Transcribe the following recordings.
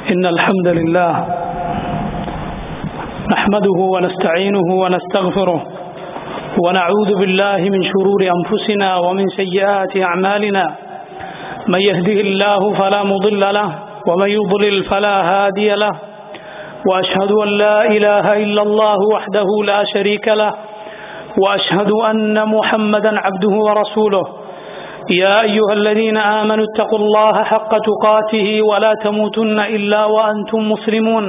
إن الحمد لله نحمده ونستعينه ونستغفره ونعوذ بالله من شرور أنفسنا ومن سيئات أعمالنا من يهده الله فلا مضل له ومن يضلل فلا هادي له وأشهد أن لا إله إلا الله وحده لا شريك له وأشهد أن محمدا عبده ورسوله يا أيها الذين آمنوا اتقوا الله حق تقاته ولا تموتن إلا وأنتم مسلمون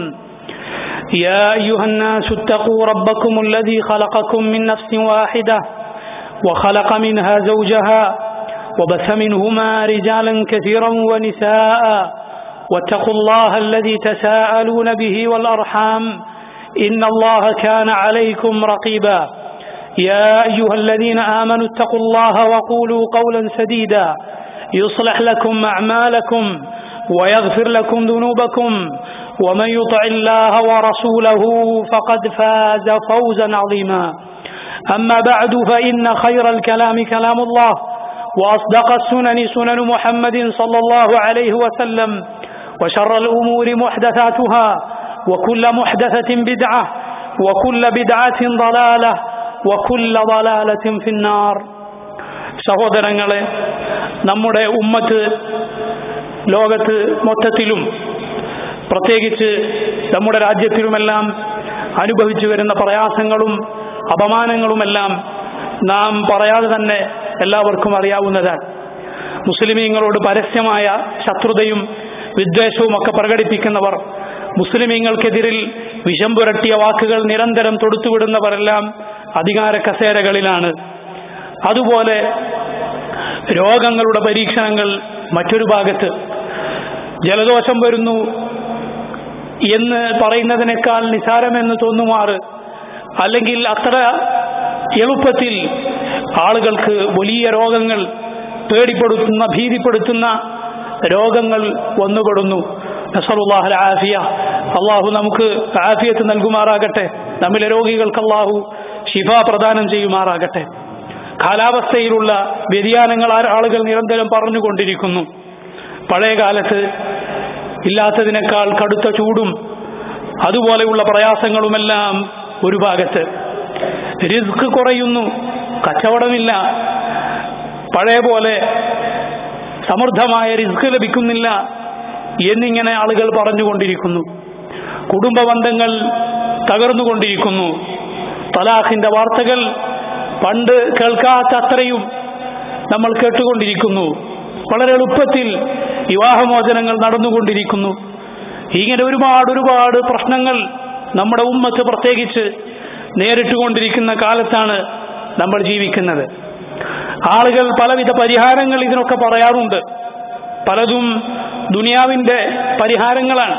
يا أيها الناس اتقوا ربكم الذي خلقكم من نفس واحدة وخلق منها زوجها وبث منهما رجالا كثيرا ونساء واتقوا الله الذي تساءلون به والأرحام إن الله كان عليكم رقيبا يا أيها الذين آمنوا اتقوا الله وقولوا قولا سديدا يصلح لكم أعمالكم ويغفر لكم ذنوبكم ومن يطع الله ورسوله فقد فاز فوزا عظيما أما بعد فإن خير الكلام كلام الله وأصدق السنن سنن محمد صلى الله عليه وسلم وشر الأمور محدثاتها وكل محدثة بدعة وكل بدعة ضلالة വക്കുല്ല വലാലത്തിൻ ഫിന്നാർ സഹോദരങ്ങളെ നമ്മുടെ ഉമ്മത്ത് ലോകത്ത് മൊത്തത്തിലും പ്രത്യേകിച്ച് നമ്മുടെ രാജ്യത്തിലുമെല്ലാം അനുഭവിച്ചു വരുന്ന പ്രയാസങ്ങളും അപമാനങ്ങളുമെല്ലാം നാം പറയാതെ തന്നെ എല്ലാവർക്കും അറിയാവുന്നതാണ് മുസ്ലിമീങ്ങളോട് പരസ്യമായ ശത്രുതയും വിദ്വേഷവും ഒക്കെ പ്രകടിപ്പിക്കുന്നവർ മുസ്ലിമീങ്ങൾക്കെതിരിൽ വിഷം പുരട്ടിയ വാക്കുകൾ നിരന്തരം തൊടുത്തുവിടുന്നവരെല്ലാം അധികാര കസേരകളിലാണ് അതുപോലെ രോഗങ്ങളുടെ പരീക്ഷണങ്ങൾ മറ്റൊരു ഭാഗത്ത് ജലദോഷം വരുന്നു എന്ന് പറയുന്നതിനേക്കാൾ നിസാരമെന്ന് തോന്നുമാറ് അല്ലെങ്കിൽ അത്ര എളുപ്പത്തിൽ ആളുകൾക്ക് വലിയ രോഗങ്ങൾ പേടിപ്പെടുത്തുന്ന ഭീതിപ്പെടുത്തുന്ന രോഗങ്ങൾ വന്നുപെടുന്നു നസറുല്ലാഹൽ ആഫിയ അള്ളാഹു നമുക്ക് ആഫിയത്ത് നൽകുമാറാകട്ടെ നമ്മിലെ രോഗികൾക്ക് അള്ളാഹു ശിഫ പ്രദാനം ചെയ്യുമാറാകട്ടെ കാലാവസ്ഥയിലുള്ള വ്യതിയാനങ്ങൾ ആളുകൾ നിരന്തരം പറഞ്ഞുകൊണ്ടിരിക്കുന്നു പഴയ കാലത്ത് ഇല്ലാത്തതിനേക്കാൾ കടുത്ത ചൂടും അതുപോലെയുള്ള പ്രയാസങ്ങളുമെല്ലാം ഒരു ഭാഗത്ത് റിസ്ക് കുറയുന്നു കച്ചവടമില്ല പഴയ പോലെ സമൃദ്ധമായ റിസ്ക് ലഭിക്കുന്നില്ല എന്നിങ്ങനെ ആളുകൾ പറഞ്ഞുകൊണ്ടിരിക്കുന്നു കുടുംബ ബന്ധങ്ങൾ തകർന്നുകൊണ്ടിരിക്കുന്നു തലാഖിന്റെ വാർത്തകൾ പണ്ട് കേൾക്കാത്ത അത്രയും നമ്മൾ കേട്ടുകൊണ്ടിരിക്കുന്നു വളരെ എളുപ്പത്തിൽ വിവാഹമോചനങ്ങൾ നടന്നുകൊണ്ടിരിക്കുന്നു ഇങ്ങനെ ഒരുപാട് ഒരുപാട് പ്രശ്നങ്ങൾ നമ്മുടെ ഉമ്മത്ത് പ്രത്യേകിച്ച് നേരിട്ടുകൊണ്ടിരിക്കുന്ന കാലത്താണ് നമ്മൾ ജീവിക്കുന്നത് ആളുകൾ പലവിധ പരിഹാരങ്ങൾ ഇതിനൊക്കെ പറയാറുണ്ട് പലതും ദുനിയാവിന്റെ പരിഹാരങ്ങളാണ്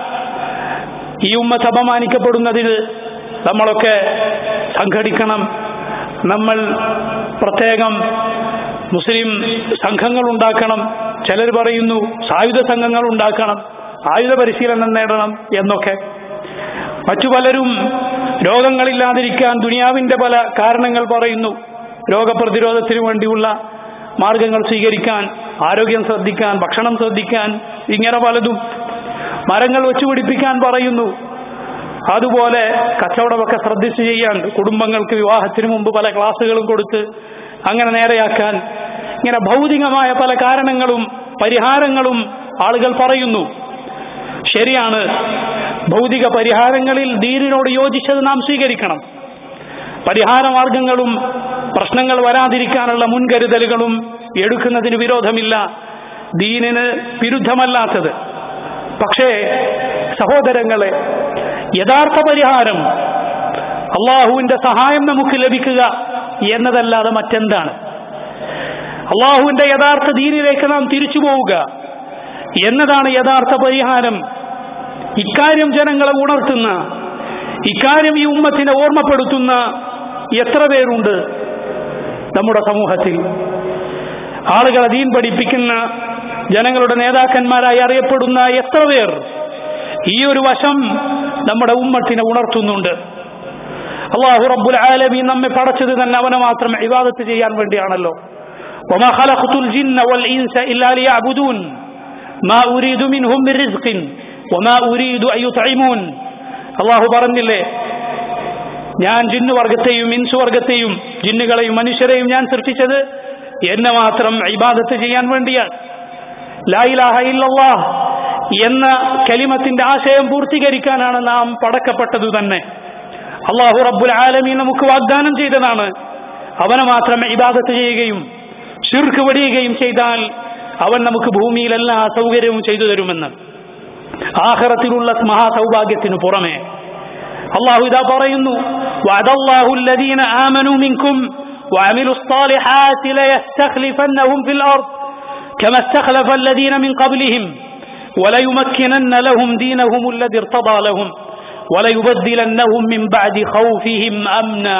ഈ ഉമ്മത്ത് അപമാനിക്കപ്പെടുന്നതിന് നമ്മളൊക്കെ സംഘടിക്കണം നമ്മൾ പ്രത്യേകം മുസ്ലിം സംഘങ്ങൾ ഉണ്ടാക്കണം ചിലർ പറയുന്നു സായുധ സംഘങ്ങൾ ഉണ്ടാക്കണം ആയുധ പരിശീലനം നേടണം എന്നൊക്കെ മറ്റു പലരും രോഗങ്ങളില്ലാതിരിക്കാൻ ദുനിയാവിന്റെ പല കാരണങ്ങൾ പറയുന്നു രോഗപ്രതിരോധത്തിനു വേണ്ടിയുള്ള മാർഗങ്ങൾ സ്വീകരിക്കാൻ ആരോഗ്യം ശ്രദ്ധിക്കാൻ ഭക്ഷണം ശ്രദ്ധിക്കാൻ ഇങ്ങനെ പലതും മരങ്ങൾ വെച്ചുപിടിപ്പിക്കാൻ പറയുന്നു അതുപോലെ കച്ചവടമൊക്കെ ശ്രദ്ധിച്ച് ചെയ്യാൻ കുടുംബങ്ങൾക്ക് വിവാഹത്തിന് മുമ്പ് പല ക്ലാസ്സുകളും കൊടുത്ത് അങ്ങനെ നേരെയാക്കാൻ ഇങ്ങനെ ഭൗതികമായ പല കാരണങ്ങളും പരിഹാരങ്ങളും ആളുകൾ പറയുന്നു ശരിയാണ് ഭൗതിക പരിഹാരങ്ങളിൽ ദീനിനോട് യോജിച്ചത് നാം സ്വീകരിക്കണം പരിഹാര മാർഗങ്ങളും പ്രശ്നങ്ങൾ വരാതിരിക്കാനുള്ള മുൻകരുതലുകളും എടുക്കുന്നതിന് വിരോധമില്ല ദീനിന് വിരുദ്ധമല്ലാത്തത് പക്ഷേ സഹോദരങ്ങളെ യഥാർത്ഥ പരിഹാരം അള്ളാഹുവിന്റെ സഹായം നമുക്ക് ലഭിക്കുക എന്നതല്ലാതെ മറ്റെന്താണ് അള്ളാഹുവിന്റെ യഥാർത്ഥ ദീനിലേക്ക് നാം തിരിച്ചു പോവുക എന്നതാണ് യഥാർത്ഥ പരിഹാരം ഇക്കാര്യം ജനങ്ങളെ ഉണർത്തുന്ന ഇക്കാര്യം ഈ ഉമ്മത്തിനെ ഓർമ്മപ്പെടുത്തുന്ന എത്ര പേരുണ്ട് നമ്മുടെ സമൂഹത്തിൽ ആളുകളെ ദീൻ പഠിപ്പിക്കുന്ന ജനങ്ങളുടെ നേതാക്കന്മാരായി അറിയപ്പെടുന്ന എത്ര പേർ ഈ ഒരു വശം നമ്മുടെ ഉമ്മത്തിനെ ഉണർത്തുന്നുണ്ട് അള്ളാഹു റബ്ബുൽ ആലമീൻ നമ്മെ പടച്ചത് തന്നെ അവനെ മാത്രം ഇബാദത്ത് ചെയ്യാൻ വേണ്ടിയാണല്ലോ وما خلقت الجن والإنس إلا ليعبدون ما أريد منهم من رزق وما أريد أن يطعمون അള്ളാഹു പറഞ്ഞില്ലേ ഞാൻ ജിന്നു വർഗത്തെയും ഇൻസു വർഗത്തെയും ജിന്നുകളെയും മനുഷ്യരെയും ഞാൻ സൃഷ്ടിച്ചത് എന്നെ മാത്രം ഇബാദത്ത് ചെയ്യാൻ വേണ്ടിയാണ് ലായിലാഹ ഇല്ലല്ലാഹ് എന്ന കലിമത്തിന്റെ ആശയം പൂർത്തീകരിക്കാനാണ് നാം പടക്കപ്പെട്ടതു തന്നെ അള്ളാഹു റബ്ബുൽ ആലമീ നമുക്ക് വാഗ്ദാനം ചെയ്തതാണ് അവനെ മാത്രം ഇബാദത്ത് ചെയ്യുകയും ഷിർക്ക് വെടിയുകയും ചെയ്താൽ അവൻ നമുക്ക് ഭൂമിയിൽ എല്ലാ സൗകര്യവും ചെയ്തു തരുമെന്ന് ആഹ്റത്തിലുള്ള മഹാസൗഭാഗ്യത്തിനു പുറമെ അള്ളാഹു ഇതാ പറയുന്നു വഅദല്ലാഹു الذين آمنوا منكم وعملوا الصالحات ليستخلفنهم في الأرض كما استخلف الذين من قبلهم وليمكنن لهم دينهم الذي ارتضى لهم وليبدلنهم من بعد خوفهم أمنا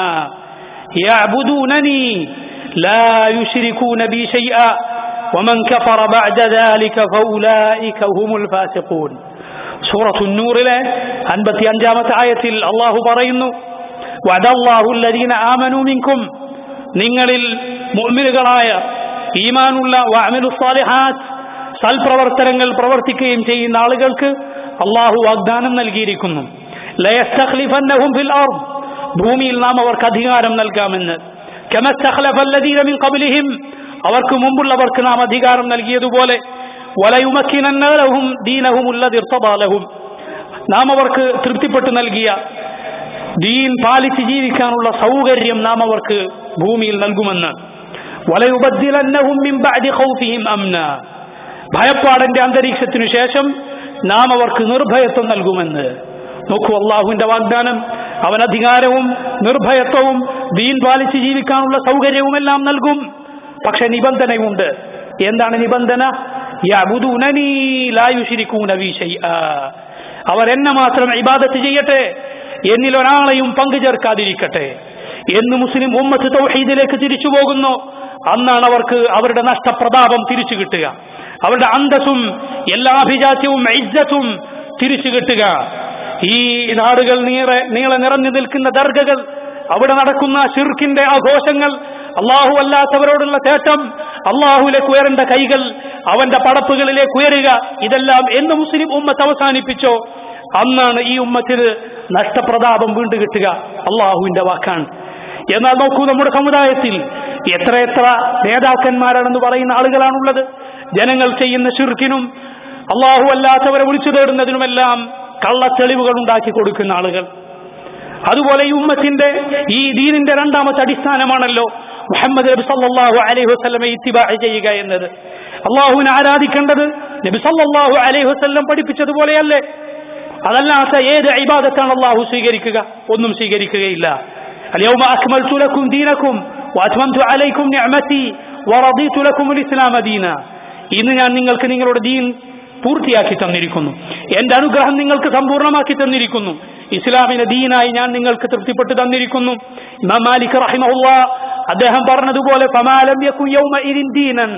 يعبدونني لا يشركون بي شيئا ومن كفر بعد ذلك فأولئك هم الفاسقون سورة النور له أنبت أنجامة آية الله برين وعد الله الذين آمنوا منكم നിങ്ങളിൽ മുഅ്മിനുകളായ ഈമാനുള്ള വഅമിലു സാലിഹാത്ത് സൽപ്രവർത്തനങ്ങൾ പ്രവർത്തിക്കുകയും ചെയ്യുന്ന ആളുകൾക്ക് അള്ളാഹു വാഗ്ദാനം നൽകിയിരിക്കുന്നു ലയസ്തഖ്ലിഫന്നഹും ഫിൽ അർദ് ഭൂമിയിൽ നാം അവർക്ക് അധികാരം നൽകാമെന്ന് കമസ്തഖ്ലഫ അല്ലദീന മിൻ ഖബ്ലിഹിം അവർക്ക് മുമ്പുള്ളവർക്ക് നാം അധികാരം നൽകിയതുപോലെ വലയുമക്കിനന്ന ലഹും ദീനഹും ഉല്ലദി ഇർത്തദാ ലഹും നാം അവർക്ക് തൃപ്തിപ്പെട്ടു നൽകിയ ദീൻ പാലിച്ച് ജീവിക്കാനുള്ള സൗകര്യം നാം അവർക്ക് ഭൂമിയിൽ നൽകുമെന്ന് വലയുബദ്ദിലന്നഹും മിൻ ബഅദി ഖൗഫിഹിം അംന ഭയപ്പാടന്റെ അന്തരീക്ഷത്തിനു ശേഷം നാം അവർക്ക് നിർഭയത്വം നൽകുമെന്ന് നോക്കൂ അള്ളാഹുവിന്റെ വാഗ്ദാനം അവൻ അധികാരവും നിർഭയത്വവും ദീൻ പാലിച്ച് ജീവിക്കാനുള്ള സൗകര്യവുമെല്ലാം നൽകും പക്ഷെ നിബന്ധനയുണ്ട് എന്താണ് നിബന്ധന യഅ്ബുദൂനനീ ലാ യുശ്രികൂന ബി ശൈആ അവർ എന്നെ മാത്രം ഇബാദത്ത് ചെയ്യട്ടെ എന്നിൽ ഒരാളെയും പങ്കു ചേർക്കാതിരിക്കട്ടെ എന്ന് മുസ്ലിം ഉമ്മത്ത് തൗഹീദിലേക്ക് തിരിച്ചു പോകുന്നു അന്നാണ് അവർക്ക് അവരുടെ നഷ്ടപ്രതാപം തിരിച്ചു കിട്ടുക അവരുടെ അന്തസ്സും എല്ലാ അഭിജാത്യവും ഇജ്ജത്തും തിരിച്ചു കിട്ടുക ഈ നാടുകൾ നീറെ നീളെ നിറഞ്ഞു നിൽക്കുന്ന ദർഗകൾ അവിടെ നടക്കുന്ന ഷിർക്കിന്റെ ആഘോഷങ്ങൾ അള്ളാഹു അല്ലാത്തവരോടുള്ള തേട്ടം അള്ളാഹുലേക്ക് ഉയരേണ്ട കൈകൾ അവന്റെ പടപ്പുകളിലേക്ക് ഉയരുക ഇതെല്ലാം എന്ന് മുസ്ലിം ഉമ്മത്ത് അവസാനിപ്പിച്ചോ അന്നാണ് ഈ ഉമ്മത്തിന് നഷ്ടപ്രതാപം വീണ്ടു കിട്ടുക അള്ളാഹുവിന്റെ വാക്കാണ് എന്നാൽ നോക്കൂ നമ്മുടെ സമുദായത്തിൽ എത്രയെത്ര നേതാക്കന്മാരാണെന്ന് പറയുന്ന ആളുകളാണുള്ളത് ജനങ്ങൾ ചെയ്യുന്ന ഷിർക്കിനും അള്ളാഹു അല്ലാത്തവരെ വിളിച്ചു തേടുന്നതിനുമെല്ലാം കള്ളത്തെളിവുകൾ ഉണ്ടാക്കി കൊടുക്കുന്ന ആളുകൾ അതുപോലെ ഈ ഉമ്മത്തിന്റെ ഈ ദീനിന്റെ രണ്ടാമത്തെ അടിസ്ഥാനമാണല്ലോ മുഹമ്മദ് നബി സല്ലല്ലാഹു അലൈഹി വസല്ലമെ ഇത്തിബാ ചെയ്യുക എന്നത് അള്ളാഹുവിനെ ആരാധിക്കേണ്ടത് നബി സല്ലല്ലാഹു അലൈഹി വസല്ലം പഠിപ്പിച്ചതുപോലെയല്ലേ അതല്ലാത്ത ഏത് ഇബാദത്താണ് അള്ളാഹു സ്വീകരിക്കുക ഒന്നും സ്വീകരിക്കുകയില്ല اليوم أكملت لكم دينكم وأتممت عليكم نعمتي ورضيت لكم الإسلام دينا ഇന്ന് ഞാൻ നിങ്ങൾക്ക് നിങ്ങളുടെ ദീൻ പൂർത്തിയാക്കി തന്നിരിക്കുന്നു എന്റെ അനുഗ്രഹം നിങ്ങൾക്ക് സമ്പൂർണ്ണമാക്കി തന്നിരിക്കുന്നു ഇസ്ലാമിനെ ദീനായി ഞാൻ നിങ്ങൾക്ക് തൃപ്തിപ്പെട്ട് തന്നിരിക്കുന്നു ഇമാം മാലിക് റഹിമഹുള്ള അദ്ദേഹം പറഞ്ഞതുപോലെ ഫമാലം യകുൻ യൗമഇദിൻ ദീനൻ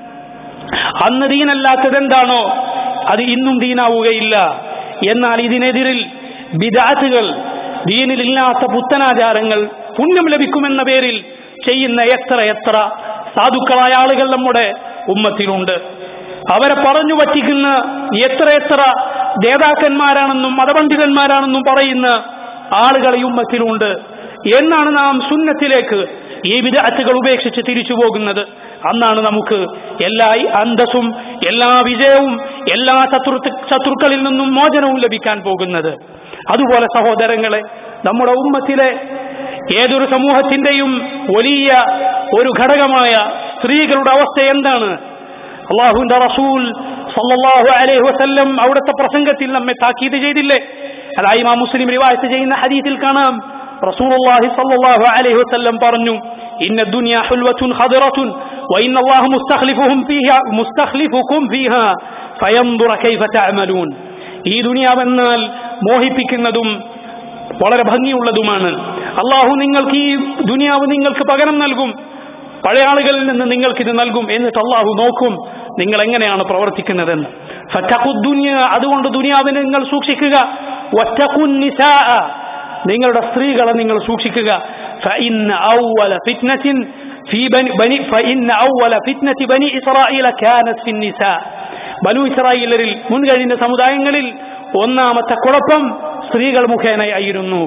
അന്ന് ദീനല്ലാത്തത് എന്താണോ അത് ഇന്നും ദീനാവുകയില്ല എന്നാൽ ഇതിനെതിരിൽ ബിദാത്തുകൾ ദീനിലില്ലാത്ത പുത്തനാചാരങ്ങൾ പുണ്യം ലഭിക്കുമെന്ന പേരിൽ ചെയ്യുന്ന എത്ര എത്ര സാധുക്കളായ ആളുകൾ നമ്മുടെ ഉമ്മത്തിലുണ്ട് അവരെ പറഞ്ഞു പറ്റിക്കുന്ന എത്ര എത്ര നേതാക്കന്മാരാണെന്നും മതപണ്ഡിതന്മാരാണെന്നും പറയുന്ന ആളുകൾ ഈ ഉമ്മത്തിലുണ്ട് എന്നാണ് നാം സുന്നത്തിലേക്ക് ഈ വിദഗ്ധകൾ ഉപേക്ഷിച്ച് തിരിച്ചു പോകുന്നത് അന്നാണ് നമുക്ക് എല്ലാ അന്തസ്സും എല്ലാ വിജയവും എല്ലാ ശത്രു ശത്രുക്കളിൽ നിന്നും മോചനവും ലഭിക്കാൻ പോകുന്നത് അതുപോലെ സഹോദരങ്ങളെ നമ്മുടെ ഉമ്മത്തിലെ ഏതൊരു സമൂഹത്തിന്റെയും വലിയ ഒരു ഘടകമായ സ്ത്രീകളുടെ അവസ്ഥ എന്താണ് അള്ളാഹുവിന്റെ റസൂൽ സല്ലല്ലാഹു അലൈഹി വസല്ലം അവിടുത്തെ പ്രസംഗത്തിൽ നമ്മെ താക്കീത് ചെയ്തില്ലേ അതായി ഇമാം മുസ്ലിം റിവായത്ത് ചെയ്യുന്ന ഹദീസിൽ കാണാം റസൂലുള്ളാഹി സല്ലല്ലാഹു അലൈഹി വസല്ലം പറഞ്ഞു ഇന്ന ദുനിയ ഹുൽവത്തുൻ ഖദിറത്തുൻ وإن الله مستخلفهم فيها مستخلفكم فيها فينظر كيف تعملون ഈ ദുനിയാവെന്നാൽ മോഹിപ്പിക്കുന്നതും വളരെ ഭംഗിയുള്ളതുമാണ് അള്ളാഹു നിങ്ങൾക്ക് ഈ ദുനിയാവ് നിങ്ങൾക്ക് പകരം നൽകും പഴയ ആളുകളിൽ നിന്ന് നിങ്ങൾക്ക് ഇത് നൽകും എന്നിട്ട് അള്ളാഹു നോക്കും നിങ്ങൾ എങ്ങനെയാണ് പ്രവർത്തിക്കുന്നതെന്ന് ഫറ്റഖുദ്ദുനിയ അതുകൊണ്ട് ദുനിയാവിനെ നിങ്ങൾ സൂക്ഷിക്കുക വറ്റഖുന്നിസാ നിങ്ങളുടെ സ്ത്രീകളെ നിങ്ങൾ സൂക്ഷിക്കുക فإن أول فتنة في بني, بني فإن أول فتنة بني إسرائيل كانت في النساء ബനു ഇസ്രായേലരിൽ മുൻകഴിഞ്ഞ സമുദായങ്ങളിൽ ഒന്നാമത്തെ കുഴപ്പം സ്ത്രീകൾ മുഖേനയായിരുന്നു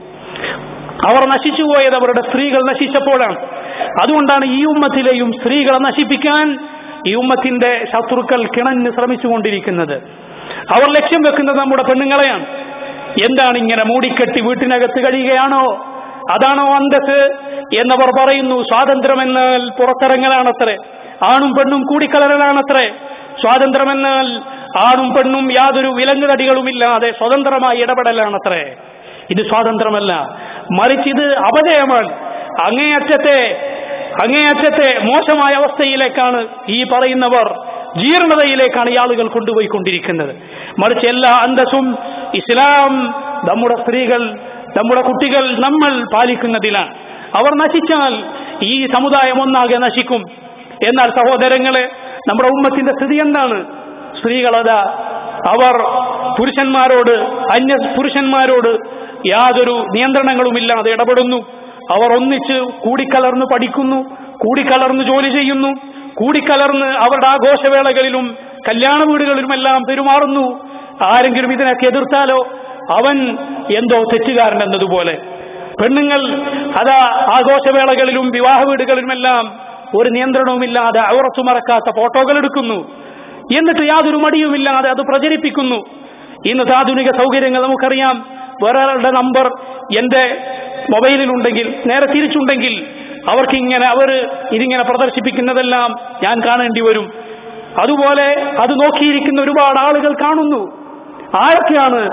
അവർ നശിച്ചുപോയത് അവരുടെ സ്ത്രീകൾ നശിച്ചപ്പോഴാണ് അതുകൊണ്ടാണ് ഈ ഉമ്മത്തിലെയും സ്ത്രീകളെ നശിപ്പിക്കാൻ ഈ ഉമ്മത്തിന്റെ ശത്രുക്കൾ കിണഞ്ഞ് ശ്രമിച്ചുകൊണ്ടിരിക്കുന്നത് അവർ ലക്ഷ്യം വെക്കുന്നത് നമ്മുടെ പെണ്ണുങ്ങളെയാണ് എന്താണ് ഇങ്ങനെ മൂടിക്കെട്ടി വീട്ടിനകത്ത് കഴിയുകയാണോ അതാണോ അന്തസ് എന്നവർ പറയുന്നു സ്വാതന്ത്ര്യമെന്നാൽ പുറത്തിറങ്ങലാണത്രേ ആണും പെണ്ണും കൂടിക്കലരലാണത്രേ സ്വാതന്ത്ര്യമെന്നാൽ ആണും പെണ്ണും യാതൊരു വിലങ്ങുതടികളുമില്ലാതെ സ്വതന്ത്രമായി ഇടപെടലാണത്രേ ഇത് സ്വാതന്ത്ര്യമല്ല മറിച്ച് ഇത് അപജയമാണ് അങ്ങേയറ്റത്തെ അങ്ങേയറ്റത്തെ മോശമായ അവസ്ഥയിലേക്കാണ് ഈ പറയുന്നവർ ജീർണതയിലേക്കാണ് ഈ ആളുകൾ കൊണ്ടുപോയിക്കൊണ്ടിരിക്കുന്നത് മറിച്ച് എല്ലാ അന്തസ്സും ഇസ്ലാം നമ്മുടെ സ്ത്രീകൾ നമ്മുടെ കുട്ടികൾ നമ്മൾ പാലിക്കുന്നതിലാണ് അവർ നശിച്ചാൽ ഈ സമുദായം ഒന്നാകെ നശിക്കും എന്നാൽ സഹോദരങ്ങളെ നമ്മുടെ ഉമ്മത്തിന്റെ സ്ഥിതി എന്താണ് സ്ത്രീകളത അവർ പുരുഷന്മാരോട് അന്യ പുരുഷന്മാരോട് യാതൊരു നിയന്ത്രണങ്ങളുമില്ലാതെ ഇടപെടുന്നു അവർ ഒന്നിച്ച് കൂടിക്കലർന്ന് പഠിക്കുന്നു കൂടിക്കലർന്ന് ജോലി ചെയ്യുന്നു കൂടിക്കലർന്ന് അവരുടെ ആഘോഷവേളകളിലും കല്യാണ വീടുകളിലുമെല്ലാം പെരുമാറുന്നു ആരെങ്കിലും ഇതിനൊക്കെ എതിർത്താലോ അവൻ എന്തോ തെറ്റുകാരൻ എന്നതുപോലെ പെണ്ണുങ്ങൾ അതാ ആഘോഷവേളകളിലും വിവാഹ വീടുകളിലുമെല്ലാം ഒരു നിയന്ത്രണവുമില്ലാതെ ഔറച്ചു മറക്കാത്ത ഫോട്ടോകൾ എടുക്കുന്നു എന്നിട്ട് യാതൊരു മടിയുമില്ലാതെ അത് പ്രചരിപ്പിക്കുന്നു ഇന്നത്തെ ആധുനിക സൗകര്യങ്ങൾ നമുക്കറിയാം വേറൊരാളുടെ നമ്പർ എന്റെ മൊബൈലിലുണ്ടെങ്കിൽ നേരെ തിരിച്ചുണ്ടെങ്കിൽ അവർക്ക് ഇങ്ങനെ അവർ ഇതിങ്ങനെ പ്രദർശിപ്പിക്കുന്നതെല്ലാം ഞാൻ കാണേണ്ടി വരും അതുപോലെ അത് നോക്കിയിരിക്കുന്ന ഒരുപാട് ആളുകൾ കാണുന്നു ആരൊക്കെയാണ്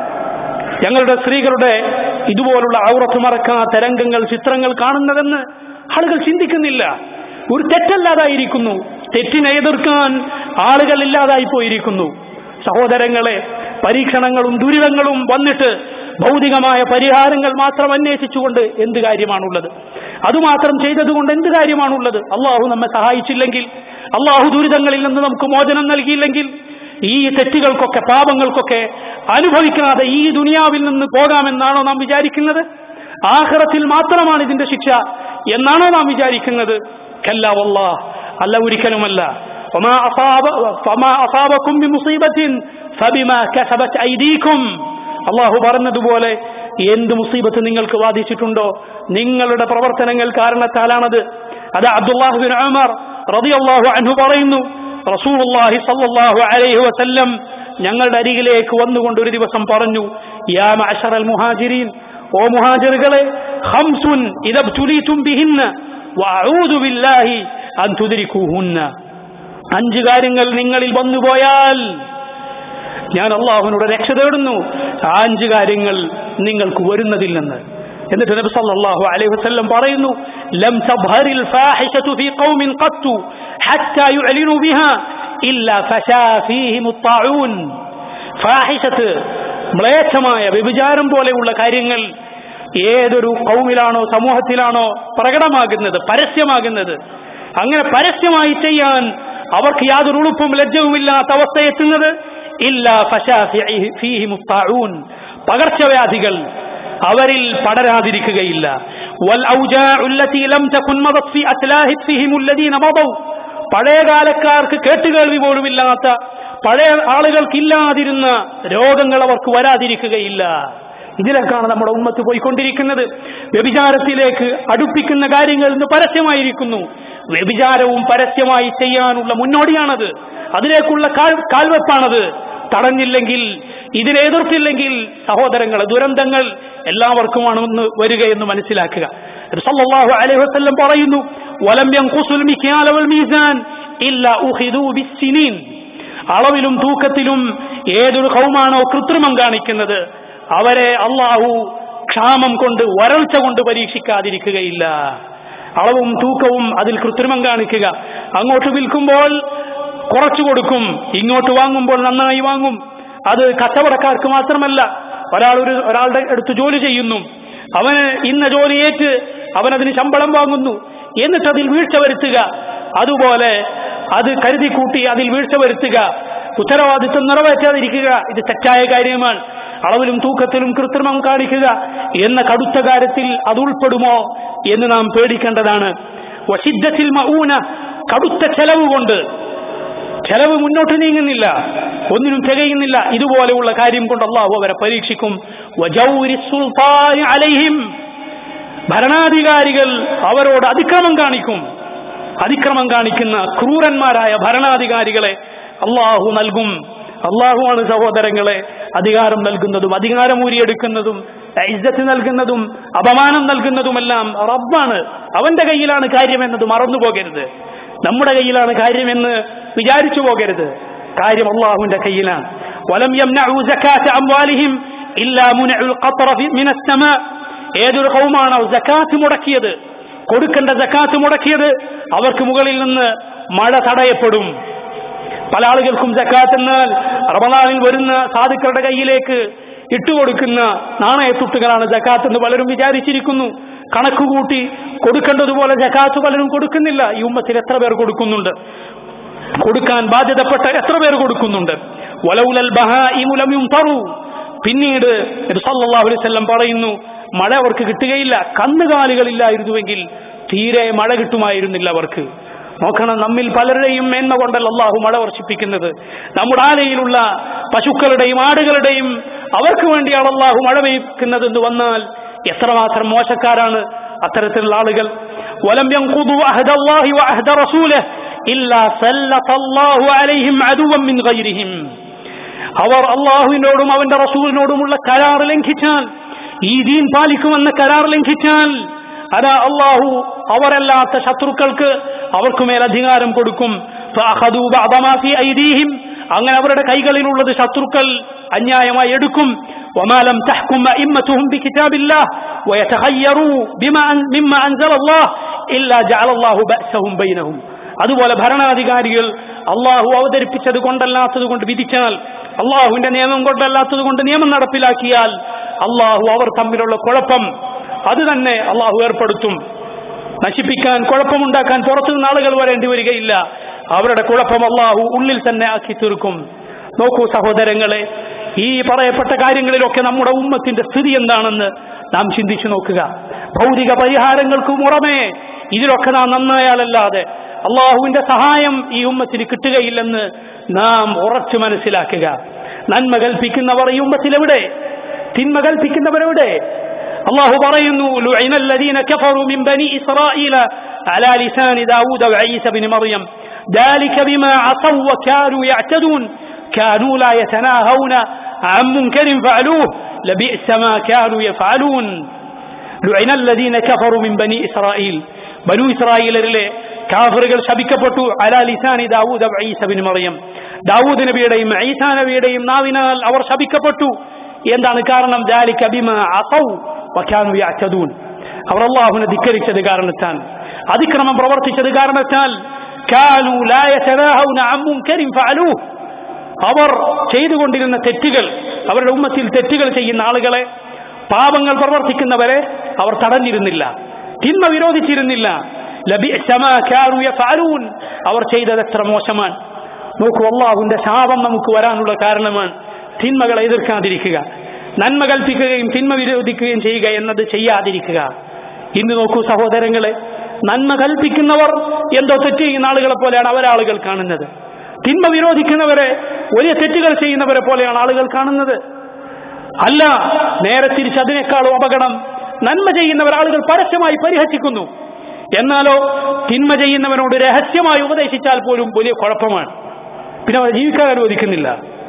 ഞങ്ങളുടെ സ്ത്രീകളുടെ ഇതുപോലുള്ള ഔറത്ത് മറക്കാത്ത രംഗങ്ങൾ ചിത്രങ്ങൾ കാണുന്നതെന്ന് ആളുകൾ ചിന്തിക്കുന്നില്ല ഒരു തെറ്റല്ലാതായിരിക്കുന്നു തെറ്റിനെ എതിർക്കാൻ ആളുകൾ ഇല്ലാതായി പോയിരിക്കുന്നു സഹോദരങ്ങളെ പരീക്ഷണങ്ങളും ദുരിതങ്ങളും വന്നിട്ട് ഭൗതികമായ പരിഹാരങ്ങൾ മാത്രം അന്വേഷിച്ചുകൊണ്ട് എന്ത് കാര്യമാണുള്ളത് അതുമാത്രം ചെയ്തതുകൊണ്ട് എന്ത് കാര്യമാണുള്ളത് അള്ളാഹു നമ്മെ സഹായിച്ചില്ലെങ്കിൽ അള്ളാഹു ദുരിതങ്ങളിൽ നിന്ന് നമുക്ക് മോചനം നൽകിയില്ലെങ്കിൽ ഈ തെറ്റുകൾക്കൊക്കെ പാപങ്ങൾക്കൊക്കെ അനുഭവിക്കാതെ ഈ ദുനിയാവിൽ നിന്ന് പോകാമെന്നാണോ നാം വിചാരിക്കുന്നത് ആഹ്റത്തിൽ മാത്രമാണ് ഇതിന്റെ ശിക്ഷ എന്നാണോ നാം വിചാരിക്കുന്നത് കല്ല വല്ലാ അല്ല ഒരിക്കലുമല്ല وما أصاب فما أصابكم بمصيبة فبما كسبت أيديكم അള്ളാഹു പറഞ്ഞതുപോലെ എന്ത് മുസീബത്ത് നിങ്ങൾക്ക് ബാധിച്ചിട്ടുണ്ടോ നിങ്ങളുടെ പ്രവർത്തനങ്ങൾ കാരണത്താലാണത് അത് അബ്ദുല്ലാഹുബിൻ ഉമർ റളിയല്ലാഹു അൻഹു പറയുന്നു റസൂലുള്ളാഹി സ്വല്ലല്ലാഹു അലൈഹി വസല്ലം ഞങ്ങളുടെ അരികിലേക്ക് വന്നുകൊണ്ട് ഒരു ദിവസം പറഞ്ഞു യാ മഅശറൽ മുഹാജിരീൻ ഓ മുഹാജിറുകളെ ഖംസുൻ ഇദബ്തുലീതും ബിഹിന്ന വഅഊദു ബില്ലാഹി അൻ തുദ്രികൂഹുന്ന അഞ്ച് കാര്യങ്ങൾ നിങ്ങളിൽ വന്നുപോയാൽ ഞാൻ അള്ളാഹുവിനോട് രക്ഷ തേടുന്നു ആ അഞ്ച് കാര്യങ്ങൾ നിങ്ങൾക്ക് വരുന്നതില്ലെന്ന് എന്നിട്ട് നബി സല്ലല്ലാഹു അലൈഹി വസല്ലം പറയുന്നു ലം തബ്ഹറിൽ ഫാഹിശതു ഫീ ഖൗമിൻ ഖത്തു ഹത്താ യുഅലിനു ബിഹാ ഇല്ലാ ഫശാ ഫീഹിം الطاعون ഫാഹിശത്ത് മ്ലേച്ഛമായ വ്യഭിചാരം പോലെയുള്ള കാര്യങ്ങൾ ഏതൊരു കൗമിലാണോ സമൂഹത്തിലാണോ പ്രകടമാകുന്നത് പരസ്യമാകുന്നത് അങ്ങനെ പരസ്യമായി ചെയ്യാൻ അവർക്ക് യാതൊരു ഉളുപ്പും ലജ്ജവുമില്ലാത്ത അവസ്ഥ എത്തുന്നത് ഇല്ല പകർച്ചവ്യാധികൾ അവരിൽ പടരാതിരിക്കുകയില്ല പഴയകാലക്കാർക്ക് കേട്ടുകേൾവി പോലുമില്ലാത്ത പഴയ ആളുകൾക്കില്ലാതിരുന്ന രോഗങ്ങൾ അവർക്ക് വരാതിരിക്കുകയില്ല ഇതിലേക്കാണ് നമ്മുടെ ഉമ്മത്ത് പോയിക്കൊണ്ടിരിക്കുന്നത് വ്യഭിചാരത്തിലേക്ക് അടുപ്പിക്കുന്ന കാര്യങ്ങൾ ഇന്ന് പരസ്യമായിരിക്കുന്നു വ്യഭിചാരവും പരസ്യമായി ചെയ്യാനുള്ള മുന്നോടിയാണത് അതിലേക്കുള്ള കാൽ കാൽവെപ്പാണത് തടഞ്ഞില്ലെങ്കിൽ ഇതിനെ എതിർത്തില്ലെങ്കിൽ സഹോദരങ്ങൾ ദുരന്തങ്ങൾ എല്ലാവർക്കുമാണ് ഒന്ന് വരികയെന്ന് മനസ്സിലാക്കുക സല്ലല്ലാഹു അലൈഹി വസല്ലം പറയുന്നു വലം യൻഖുസുൽ മിക്യാല വൽ മീസാൻ ഇല്ലാ ഉഖിദു ബിസ്സിനീൻ അളവിലും തൂക്കത്തിലും ഏതൊരു കൗമാണോ കൃത്രിമം കാണിക്കുന്നത് അവരെ അള്ളാഹു ക്ഷാമം കൊണ്ട് വരൾച്ച കൊണ്ട് പരീക്ഷിക്കാതിരിക്കുകയില്ല അളവും തൂക്കവും അതിൽ കൃത്രിമം കാണിക്കുക അങ്ങോട്ട് വിൽക്കുമ്പോൾ കുറച്ചു കൊടുക്കും ഇങ്ങോട്ട് വാങ്ങുമ്പോൾ നന്നായി വാങ്ങും അത് കച്ചവടക്കാർക്ക് മാത്രമല്ല ഒരാൾ ഒരു ഒരാളുടെ അടുത്ത് ജോലി ചെയ്യുന്നു അവന് ഇന്ന ജോലി ഏറ്റ് അവൻ അതിന് ശമ്പളം വാങ്ങുന്നു എന്നിട്ട് അതിൽ വീഴ്ച വരുത്തുക അതുപോലെ അത് കരുതി കൂട്ടി അതിൽ വീഴ്ച വരുത്തുക ഉത്തരവാദിത്വം നിറവേറ്റാതിരിക്കുക ഇത് തെറ്റായ കാര്യമാണ് അളവിലും തൂക്കത്തിലും കൃത്രിമം കാണിക്കുക എന്ന കടുത്ത കാര്യത്തിൽ അത് ഉൾപ്പെടുമോ എന്ന് നാം പേടിക്കേണ്ടതാണ് വശിദ്ധത്തിൽ മഊന കടുത്ത ചെലവ് കൊണ്ട് ചെലവ് മുന്നോട്ട് നീങ്ങുന്നില്ല ഒന്നിനും തികയുന്നില്ല ഇതുപോലെയുള്ള കാര്യം കൊണ്ട് അള്ളാഹു അവരെ പരീക്ഷിക്കും വജൗരി സുൽത്താനി അലൈഹിം ഭരണാധികാരികൾ അവരോട് അതിക്രമം കാണിക്കും അതിക്രമം കാണിക്കുന്ന ക്രൂരന്മാരായ ഭരണാധികാരികളെ അള്ളാഹു നൽകും അള്ളാഹുവാണ് സഹോദരങ്ങളെ അധികാരം നൽകുന്നതും അധികാരം ഊരിയെടുക്കുന്നതും ഇജ്ജത്ത് നൽകുന്നതും അപമാനം നൽകുന്നതുമെല്ലാം റബ്ബാണ് അവന്റെ കയ്യിലാണ് കാര്യമെന്നത് മറന്നു പോകരുത് നമ്മുടെ കയ്യിലാണ് കാര്യമെന്ന് വിചാരിച്ചു പോകരുത് കാര്യം അള്ളാഹുവിന്റെ കയ്യിലാണ് വലം യംനഉ സകാത്ത അംവാലിഹിം ഇല്ലാ മുനഉൽ ഖത്ര ഫി- മിനസ് സമാ ഏതൊരു കൗമാണോ സക്കാത്ത് മുടക്കിയത് കൊടുക്കേണ്ട സക്കാത്ത് മുടക്കിയത് അവർക്ക് മുകളിൽ നിന്ന് മഴ തടയപ്പെടും പല ആളുകൾക്കും ജക്കാത്ത് എന്നാൽ റമദാനിൽ വരുന്ന സാധുക്കളുടെ കയ്യിലേക്ക് ഇട്ടുകൊടുക്കുന്ന നാണയത്തുട്ടുകളാണ് ജക്കാത്ത് എന്ന് പലരും വിചാരിച്ചിരിക്കുന്നു കണക്ക് കൂട്ടി കൊടുക്കേണ്ടതുപോലെ ജക്കാത്ത് പലരും കൊടുക്കുന്നില്ല ഈ ഉമ്മത്തിൽ എത്ര പേർ കൊടുക്കുന്നുണ്ട് കൊടുക്കാൻ ബാധ്യതപ്പെട്ട എത്ര പേർ കൊടുക്കുന്നുണ്ട് വലൗലൽ ബഹാഇമു ലം യുംതറു പിന്നീട് നബി സല്ലല്ലാഹു അലൈഹി വസല്ലം പറയുന്നു മഴ അവർക്ക് കിട്ടുകയില്ല കന്നുകാലികളില്ലായിരുന്നുവെങ്കിൽ തീരെ മഴ കിട്ടുമായിരുന്നില്ല അവർക്ക് നോക്കണം നമ്മിൽ പലരുടെയും മേന്മ കൊണ്ടല്ല അള്ളാഹു മഴ വർഷിപ്പിക്കുന്നത് നമ്മുടെ ആലയിലുള്ള പശുക്കളുടെയും ആടുകളുടെയും അവർക്ക് വേണ്ടിയാണ് അള്ളാഹു മഴ പെയ്ക്കുന്നത് എന്ന് വന്നാൽ എത്രമാത്രം മോശക്കാരാണ് അത്തരത്തിലുള്ള ആളുകൾ വലം ينقضوا عهد الله وعهد رسوله إلا سلط الله عليهم عدوا من غيرهم അവർ അള്ളാഹുവിനോടും അവന്റെ റസൂലിനോടുമുള്ള കരാർ ലംഘിച്ചാൽ ഈ ദീൻ പാലിക്കുമെന്ന കരാർ ലംഘിച്ചാൽ അതാ അള്ളാഹു അവരല്ലാത്ത ശത്രുക്കൾക്ക് അവർക്കുമേൽ അധികാരം കൊടുക്കും فأخذوا بعض ما في أيديهم അങ്ങനെ അവരുടെ കൈകളിലുള്ളത് ശത്രുക്കൾ അന്യായമായി എടുക്കും وما لم تحكم أئمتهم بكتاب الله ويتخيروا بما أن مما أنزل الله إلا جعل الله بأسهم بينهم അതുപോലെ ഭരണാധികാരികൾ അള്ളാഹു അവതരിപ്പിച്ചത് കൊണ്ടല്ലാത്തത് കൊണ്ട് വിധിച്ചാൽ അള്ളാഹുവിന്റെ നിയമം കൊണ്ടല്ലാത്തത് കൊണ്ട് നിയമം നടപ്പിലാക്കിയാൽ അള്ളാഹു അവർ തമ്മിലുള്ള കുഴപ്പം അത് തന്നെ അള്ളാഹു ഏർപ്പെടുത്തും നശിപ്പിക്കാൻ കുഴപ്പമുണ്ടാക്കാൻ പുറത്തുനിന്ന് ആളുകൾ വരേണ്ടി വരികയില്ല അവരുടെ കുഴപ്പം അള്ളാഹു ഉള്ളിൽ തന്നെ ആക്കി തീർക്കും നോക്കൂ സഹോദരങ്ങളെ ഈ പറയപ്പെട്ട കാര്യങ്ങളിലൊക്കെ നമ്മുടെ ഉമ്മത്തിന്റെ സ്ഥിതി എന്താണെന്ന് നാം ചിന്തിച്ചു നോക്കുക ഭൗതിക പരിഹാരങ്ങൾക്ക് പുറമേ ഇതിലൊക്കെ നാം നന്നായാലല്ലാതെ അള്ളാഹുവിന്റെ സഹായം ഈ ഉമ്മത്തിന് കിട്ടുകയില്ലെന്ന് നാം ഉറച്ചു മനസ്സിലാക്കുക നന്മ കൽപ്പിക്കുന്നവർ ഈ ഉമ്മത്തിൽ എവിടെ തിന്മ കൽപ്പിക്കുന്നവരെവിടെ الله പറയുന്നു لعن الذين كفروا من بني إسرائيل على لسان داود وعيسى بن مريم ذلك بما عصوا وكانوا يعتدون كانوا لا يتناهون عن منكر فعلوه لبئس ما كانوا يفعلون لعن الذين كفروا من بني إسرائيل ബനു ഇസ്രായേലരിലെ കാഫറുകൾ ശപിക്കപ്പെട്ടു അലാ ലിസാനി ദാവൂദ് ഈസ ബിൻ മറിയം ദാവൂദ് നബിയുടെയും ഈസാ നബിയുടെയും നാവിനാൽ അവർ ശപിക്കപ്പെട്ടു എന്താണ് കാരണം ദാലിക ബിമ അസൗ വകാനു യഅ്തദൂൻ അവർ അല്ലാഹുവിനെ ധിക്കരിച്ചത് കാരണത്താൽ അതിക്രമം പ്രവർത്തിച്ചത് കാരണത്താൽ കാനു ലാ യതനാഹൗന അൻ മുൻകരിൻ ഫഅലൂഹ് അവർ ചെയ്തുകൊണ്ടിരുന്ന തെറ്റുകൾ അവരുടെ ഉമ്മത്തിൽ തെറ്റുകൾ ചെയ്യുന്ന ആളുകളെ പാപങ്ങൾ പ്രവർത്തിക്കുന്നവരെ അവർ തടഞ്ഞിരുന്നില്ല തിന്മ വിരോധിച്ചിരുന്നില്ല ലബിഅസ മാ കാനൂ യഫഅലൂൻ അവർ ചെയ്തത് എത്ര മോശമാണ് നോക്കൂ അള്ളാഹുവിന്റെ ശാപം നമുക്ക് വരാനുള്ള കാരണമാണ് തിന്മകളെ എതിർക്കാതിരിക്കുക നന്മ കൽപ്പിക്കുകയും തിന്മ വിരോധിക്കുകയും ചെയ്യുക എന്നത് ചെയ്യാതിരിക്കുക ഇന്ന് നോക്കൂ സഹോദരങ്ങളെ നന്മ കൽപ്പിക്കുന്നവർ എന്തോ തെറ്റ് ചെയ്യുന്ന ആളുകളെ പോലെയാണ് അവരാളുകൾ കാണുന്നത് തിന്മ വിരോധിക്കുന്നവരെ വലിയ തെറ്റുകൾ ചെയ്യുന്നവരെ പോലെയാണ് ആളുകൾ കാണുന്നത് അല്ല നേരെ തിരിച്ച് അതിനേക്കാളും അപകടം നന്മ ചെയ്യുന്നവർ ആളുകൾ പരസ്യമായി പരിഹസിക്കുന്നു എന്നാലോ തിന്മ ചെയ്യുന്നവനോട് രഹസ്യമായി ഉപദേശിച്ചാൽ പോലും വലിയ കുഴപ്പമാണ് പിന്നെ അവർ ജീവിക്കാൻ അനുവദിക്കുന്നില്ല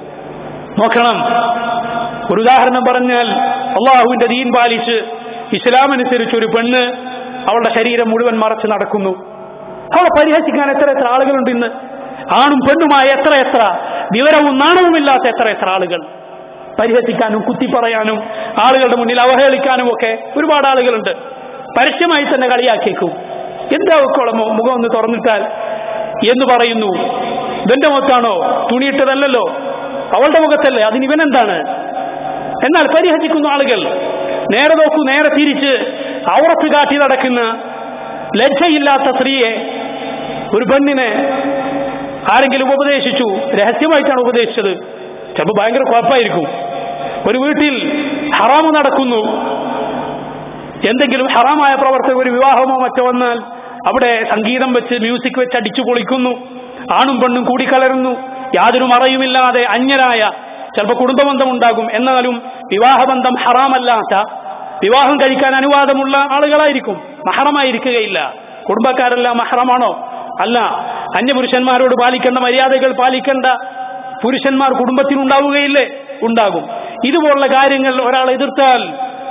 നോക്കണം ഒരു ഉദാഹരണം പറഞ്ഞാൽ അള്ളാഹുവിന്റെ ദീൻ പാലിച്ച് ഇസ്ലാം അനുസരിച്ച് ഒരു പെണ്ണ് അവളുടെ ശരീരം മുഴുവൻ മറച്ച് നടക്കുന്നു അവളെ പരിഹസിക്കാൻ എത്ര എത്ര ആളുകളുണ്ട് ഇന്ന് ആണും പെണ്ണുമായ എത്ര എത്ര വിവരവും നാണവുമില്ലാത്ത എത്ര എത്ര ആളുകൾ പരിഹസിക്കാനും കുത്തി പറയാനും ആളുകളുടെ മുന്നിൽ അവഹേളിക്കാനും ഒക്കെ ഒരുപാട് ആളുകളുണ്ട് പരസ്യമായി തന്നെ കളിയാക്കിയേക്കും എന്താ അവക്കോളം മുഖം ഒന്ന് തുറന്നിട്ടാൽ എന്ന് പറയുന്നു ഇവന്റെ മുഖത്താണോ തുണിയിട്ടതല്ലല്ലോ അവളുടെ മുഖത്തല്ലേ അതിന് ഇവനെന്താണ് എന്നാൽ പരിഹസിക്കുന്ന ആളുകൾ നേരെ നോക്കൂ നേരെ തിരിച്ച് ഔറത്ത് കാട്ടി നടക്കുന്ന ലജ്ജയില്ലാത്ത സ്ത്രീയെ ഒരു പെണ്ണിനെ ആരെങ്കിലും ഉപദേശിച്ചു രഹസ്യമായിട്ടാണ് ഉപദേശിച്ചത് ചിലപ്പോൾ ഭയങ്കര കുഴപ്പമായിരിക്കും ഒരു വീട്ടിൽ ഹറാമ് നടക്കുന്നു എന്തെങ്കിലും ഹറാമായ പ്രവർത്തനം ഒരു വിവാഹമോ മറ്റോ വന്നാൽ അവിടെ സംഗീതം വെച്ച് മ്യൂസിക് വെച്ച് അടിച്ചു പൊളിക്കുന്നു ആണും പെണ്ണും കൂടിക്കലരുന്നു യാതൊരു മറയുമില്ലാതെ അന്യരായ ചിലപ്പോൾ കുടുംബബന്ധം ഉണ്ടാകും എന്നാലും വിവാഹബന്ധം ഹറാമല്ലാത്ത വിവാഹം കഴിക്കാൻ അനുവാദമുള്ള ആളുകളായിരിക്കും മഹറമായിരിക്കുകയില്ല കുടുംബക്കാരെല്ലാം മഹറമാണോ അല്ല അന്യപുരുഷന്മാരോട് പാലിക്കേണ്ട മര്യാദകൾ പാലിക്കേണ്ട പുരുഷന്മാർ കുടുംബത്തിൽ ഉണ്ടാവുകയില്ലേ ഉണ്ടാകും ഇതുപോലുള്ള കാര്യങ്ങൾ ഒരാൾ എതിർത്താൽ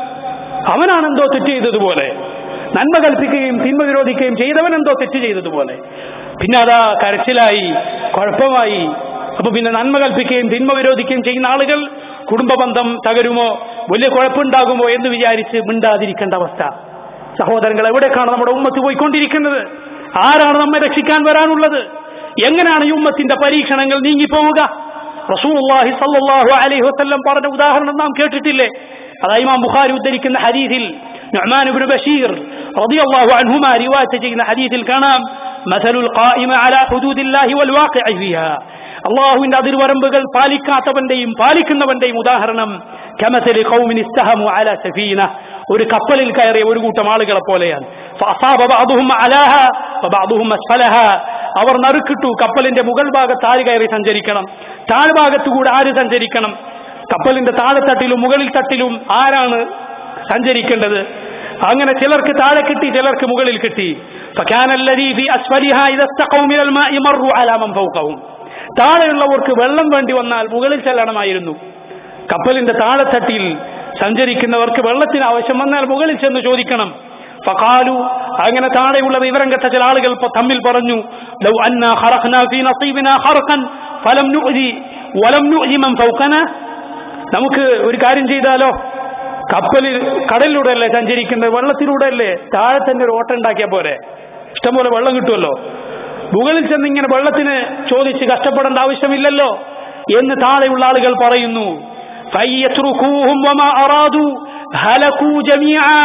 അവനാണെന്തോ തെറ്റ് ചെയ്തതുപോലെ നന്മ കൽപ്പിക്കുകയും തിന്മ വിരോധിക്കുകയും ചെയ്തവൻ എന്തോ തെറ്റ് ചെയ്തതുപോലെ പിന്നെ അതാ കരച്ചിലായി കുഴപ്പമായി അപ്പൊ പിന്നെ നന്മ കൽപ്പിക്കുകയും തിന്മ വിരോധിക്കുകയും ചെയ്യുന്ന ആളുകൾ കുടുംബ ബന്ധം തകരുമോ വലിയ കുഴപ്പമുണ്ടാകുമോ എന്ന് വിചാരിച്ച് മിണ്ടാതിരിക്കേണ്ട അവസ്ഥ സഹോദരങ്ങൾ എവിടേക്കാണ് നമ്മുടെ ഉമ്മത്ത് പോയിക്കൊണ്ടിരിക്കുന്നത് ആരാണ് നമ്മെ രക്ഷിക്കാൻ വരാനുള്ളത് എങ്ങനെയാണ് ഈ ഉമ്മത്തിന്റെ പരീക്ഷണങ്ങൾ നീങ്ങിപ്പോവുക റസൂലുള്ളാഹി സല്ലല്ലാഹു അലൈഹി വസല്ലം പറഞ്ഞ ഉദാഹരണം നാം കേട്ടിട്ടില്ലേ അതാ ഇമാം ബുഖാരി ഉദ്ധരിക്കുന്ന ഹദീസിൽ നുഅ്മാൻ ഇബ്നു ബഷീർ റളിയല്ലാഹു അൻഹുമാ റിവായത്ത് ചെയ്യുന്ന ഹദീസിൽ കാണാം മസലുൽ ഖായിമ അലാ ഹുദൂദില്ലാഹി വൽ വാഖിഅ ഫിഹാ അള്ളാഹുവിന്റെ അതിർവരമ്പുകൾ പാലിക്കാത്തവന്റെയും പാലിക്കുന്നവന്റെയും ഉദാഹരണം കമസലി ഖൗമിൻ ഇസ്തഹമു അലാ സഫീന ഒരു കപ്പലിൽ കയറിയ ഒരു കൂട്ടം ആളുകളെ പോലെയാണ് ഫഅസാബ ബഅദുഹും അലാഹ വബഅദുഹും അസ്ഫലഹ അവർ നറുക്കിട്ടു കപ്പലിന്റെ മുകൾ ഭാഗത്ത് ആര് കയറി സഞ്ചരിക്കണം താഴ്ഭാഗത്തുകൂടെ ആര് സഞ്ചരിക്കണം കപ്പലിന്റെ താഴെത്തട്ടിലും മുകളിൽ തട്ടിലും ആരാണ് സഞ്ചരിക്കേണ്ടത് അങ്ങനെ ചിലർക്ക് താഴെ കിട്ടി ചിലർക്ക് മുകളിൽ കിട്ടി فكان الذي في أسفلها إذا استقوا من الماء مروا على من فوقهم താഴെയുള്ളവർക്ക് വെള്ളം വേണ്ടി വന്നാൽ മുകളിൽ ചെല്ലണമായിരുന്നു കപ്പലിന്റെ താഴെത്തട്ടിൽ സഞ്ചരിക്കുന്നവർക്ക് വെള്ളത്തിന് ആവശ്യം വന്നാൽ മുകളിൽ ചെന്ന് ചോദിക്കണം ഫഖാലു അങ്ങനെ താഴെയുള്ള വിവരം കെട്ട ചില ആളുകൾ പ- തമ്മിൽ പറഞ്ഞു ലൗ അന്നാ ഖറഖ്നാ ഫീ നസീബിനാ ഖർഖൻ ഫലം നുഅ്തി വലം നുഅ്തി മൻ ഫൗഖനാ നമുക്ക് ഒരു കാര്യം ചെയ്താലോ കപ്പലിൽ കടലിലൂടെ അല്ലേ സഞ്ചരിക്കുന്നത് വെള്ളത്തിലൂടെ അല്ലേ താഴെ തന്നെ ഒരു ഓട്ടം ഉണ്ടാക്കിയാൽ പോരെ ഇഷ്ടംപോലെ വെള്ളം കിട്ടുമല്ലോ മുകളിൽ ചെന്ന് ഇങ്ങനെ വെള്ളത്തിന് ചോദിച്ച് കഷ്ടപ്പെടേണ്ട ആവശ്യമില്ലല്ലോ എന്ന് താഴെയുള്ള ആളുകൾ പറയുന്നു فَيَتْرُكُوهُمْ وَمَا أَرَادُوا هَلَكُوا جَمِيعًا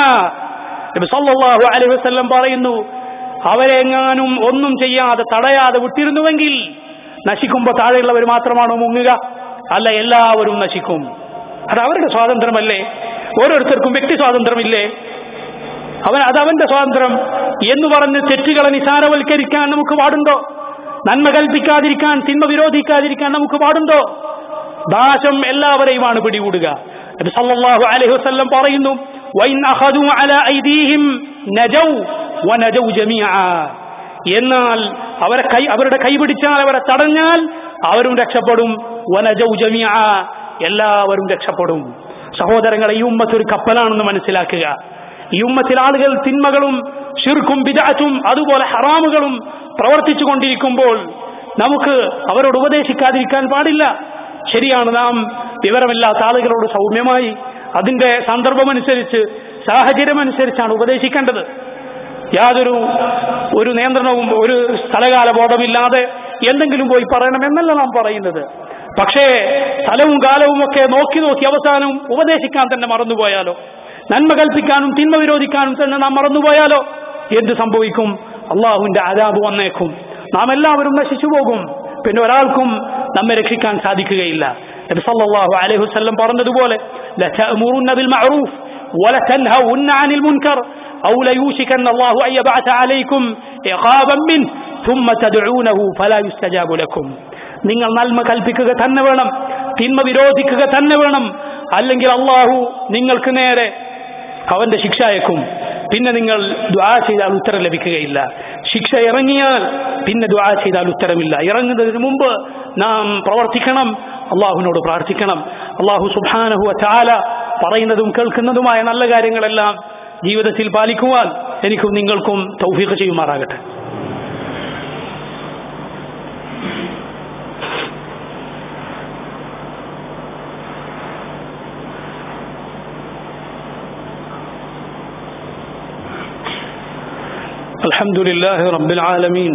നബി സല്ലല്ലാഹു അലൈഹി വസല്ലം പറയുന്നു അവരെങ്ങാനും ഒന്നും ചെയ്യാതെ തടയാതെ വിട്ടിരുന്നുവെങ്കിൽ നശിക്കുമ്പോൾ താഴെയുള്ളവർ മാത്രമാണോ മുങ്ങുക അല്ല എല്ലാവരും നശിക്കും അത് അവരുടെ സ്വാതന്ത്ര്യമല്ലേ ഓരോരുത്തർക്കും വ്യക്തി സ്വാതന്ത്ര്യമില്ലേ അവൻ അത് അവന്റെ സ്വാതന്ത്ര്യം എന്ന് പറഞ്ഞ് തെറ്റുകളെ നിസാരവൽക്കരിക്കാൻ നമുക്ക് പാടുണ്ടോ നന്മ കൽപ്പിക്കാതിരിക്കാൻ തിന്മ വിരോധിക്കാതിരിക്കാൻ നമുക്ക് പാടുണ്ടോ ദാശം എല്ലാവരെയുമാണ് പിടികൂടുക നബി സല്ലല്ലാഹു അലൈഹി വസല്ലം പറയുന്നു വൈൻ അഖദു അലാ ഐദീഹിം നജൗ വനജൗ ജമീഅ എന്നാൽ അവരെ കൈ അവരുടെ കൈ പിടിച്ചാൽ അവരെ തടഞ്ഞാൽ അവരും രക്ഷപ്പെടും വനജൗ ജമീഅ എല്ലാവരും രക്ഷപ്പെടും സഹോദരങ്ങളെ ഈ ഉമ്മത്ത് ഒരു കപ്പലാണെന്ന് മനസ്സിലാക്കുക ഈ ഉമ്മത്തിൽ ആളുകൾ തിന്മകളും ഷിർക്കും ബിദഅത്തും അതുപോലെ ഹറാമുകളും പ്രവർത്തിച്ചു കൊണ്ടിരിക്കുമ്പോൾ നമുക്ക് അവരോട് ഉപദേശിക്കാതിരിക്കാൻ പാടില്ല ശരിയാണ് നാം വിവരമില്ലാത്ത ആളുകളോട് സൗമ്യമായി അതിന്റെ സന്ദർഭമനുസരിച്ച് സാഹചര്യമനുസരിച്ചാണ് ഉപദേശിക്കേണ്ടത് യാതൊരു ഒരു നിയന്ത്രണവും ഒരു സ്ഥലകാല ബോധമില്ലാതെ എന്തെങ്കിലും പോയി പറയണമെന്നല്ല നാം പറയുന്നത് പക്ഷേ സ്ഥലവും കാലവും ഒക്കെ നോക്കി നോക്കി അവസാനം ഉപദേശിക്കാൻ തന്നെ മറന്നുപോയാലോ നന്മ കൽപ്പിക്കാനും തിന്മ വിരോധിക്കാനും തന്നെ നാം മറന്നുപോയാലോ എന്ത് സംഭവിക്കും അള്ളാഹുവിന്റെ ആദാബ് വന്നേക്കും നാം എല്ലാവരും നശിച്ചു പോകും പിന്നെ ഒരാൾക്കും നമ്മെ രക്ഷിക്കാൻ സാധിക്കുകയില്ല നബി സല്ലല്ലാഹു അലൈഹി വസല്ലം പറഞ്ഞതുപോലെ ലതഅമുറുന്ന ബിൽ മഅറൂഫ് ولتنهون عن المنكر أو ليوشكن الله أن يبعث عليكم عقابا منه ثم تدعونه فلا يستجاب لكم നിങ്ങൾ നന്മ കൽപ്പിക്കുക തന്നെ വേണം തിന്മ വിരോധിക്കുക തന്നെ വേണം അല്ലെങ്കിൽ അള്ളാഹു നിങ്ങൾക്ക് നേരെ അവന്റെ ശിക്ഷ അയക്കും പിന്നെ നിങ്ങൾ ദ്വാ ചെയ്താൽ ഉത്തരം ലഭിക്കുകയില്ല ശിക്ഷ ഇറങ്ങിയാൽ പിന്നെ ദ്വാ ചെയ്താൽ ഉത്തരമില്ല ഇറങ്ങുന്നതിന് മുമ്പ് നാം പ്രവർത്തിക്കണം അള്ളാഹുവിനോട് പ്രാർത്ഥിക്കണം അള്ളാഹു സുബാനഹു ചാല പറയുന്നതും കേൾക്കുന്നതുമായ നല്ല കാര്യങ്ങളെല്ലാം ജീവിതത്തിൽ പാലിക്കുവാൻ എനിക്കും നിങ്ങൾക്കും തൗഫീഖ് ചെയ്യുമാറാകട്ടെ الحمد لله رب العالمين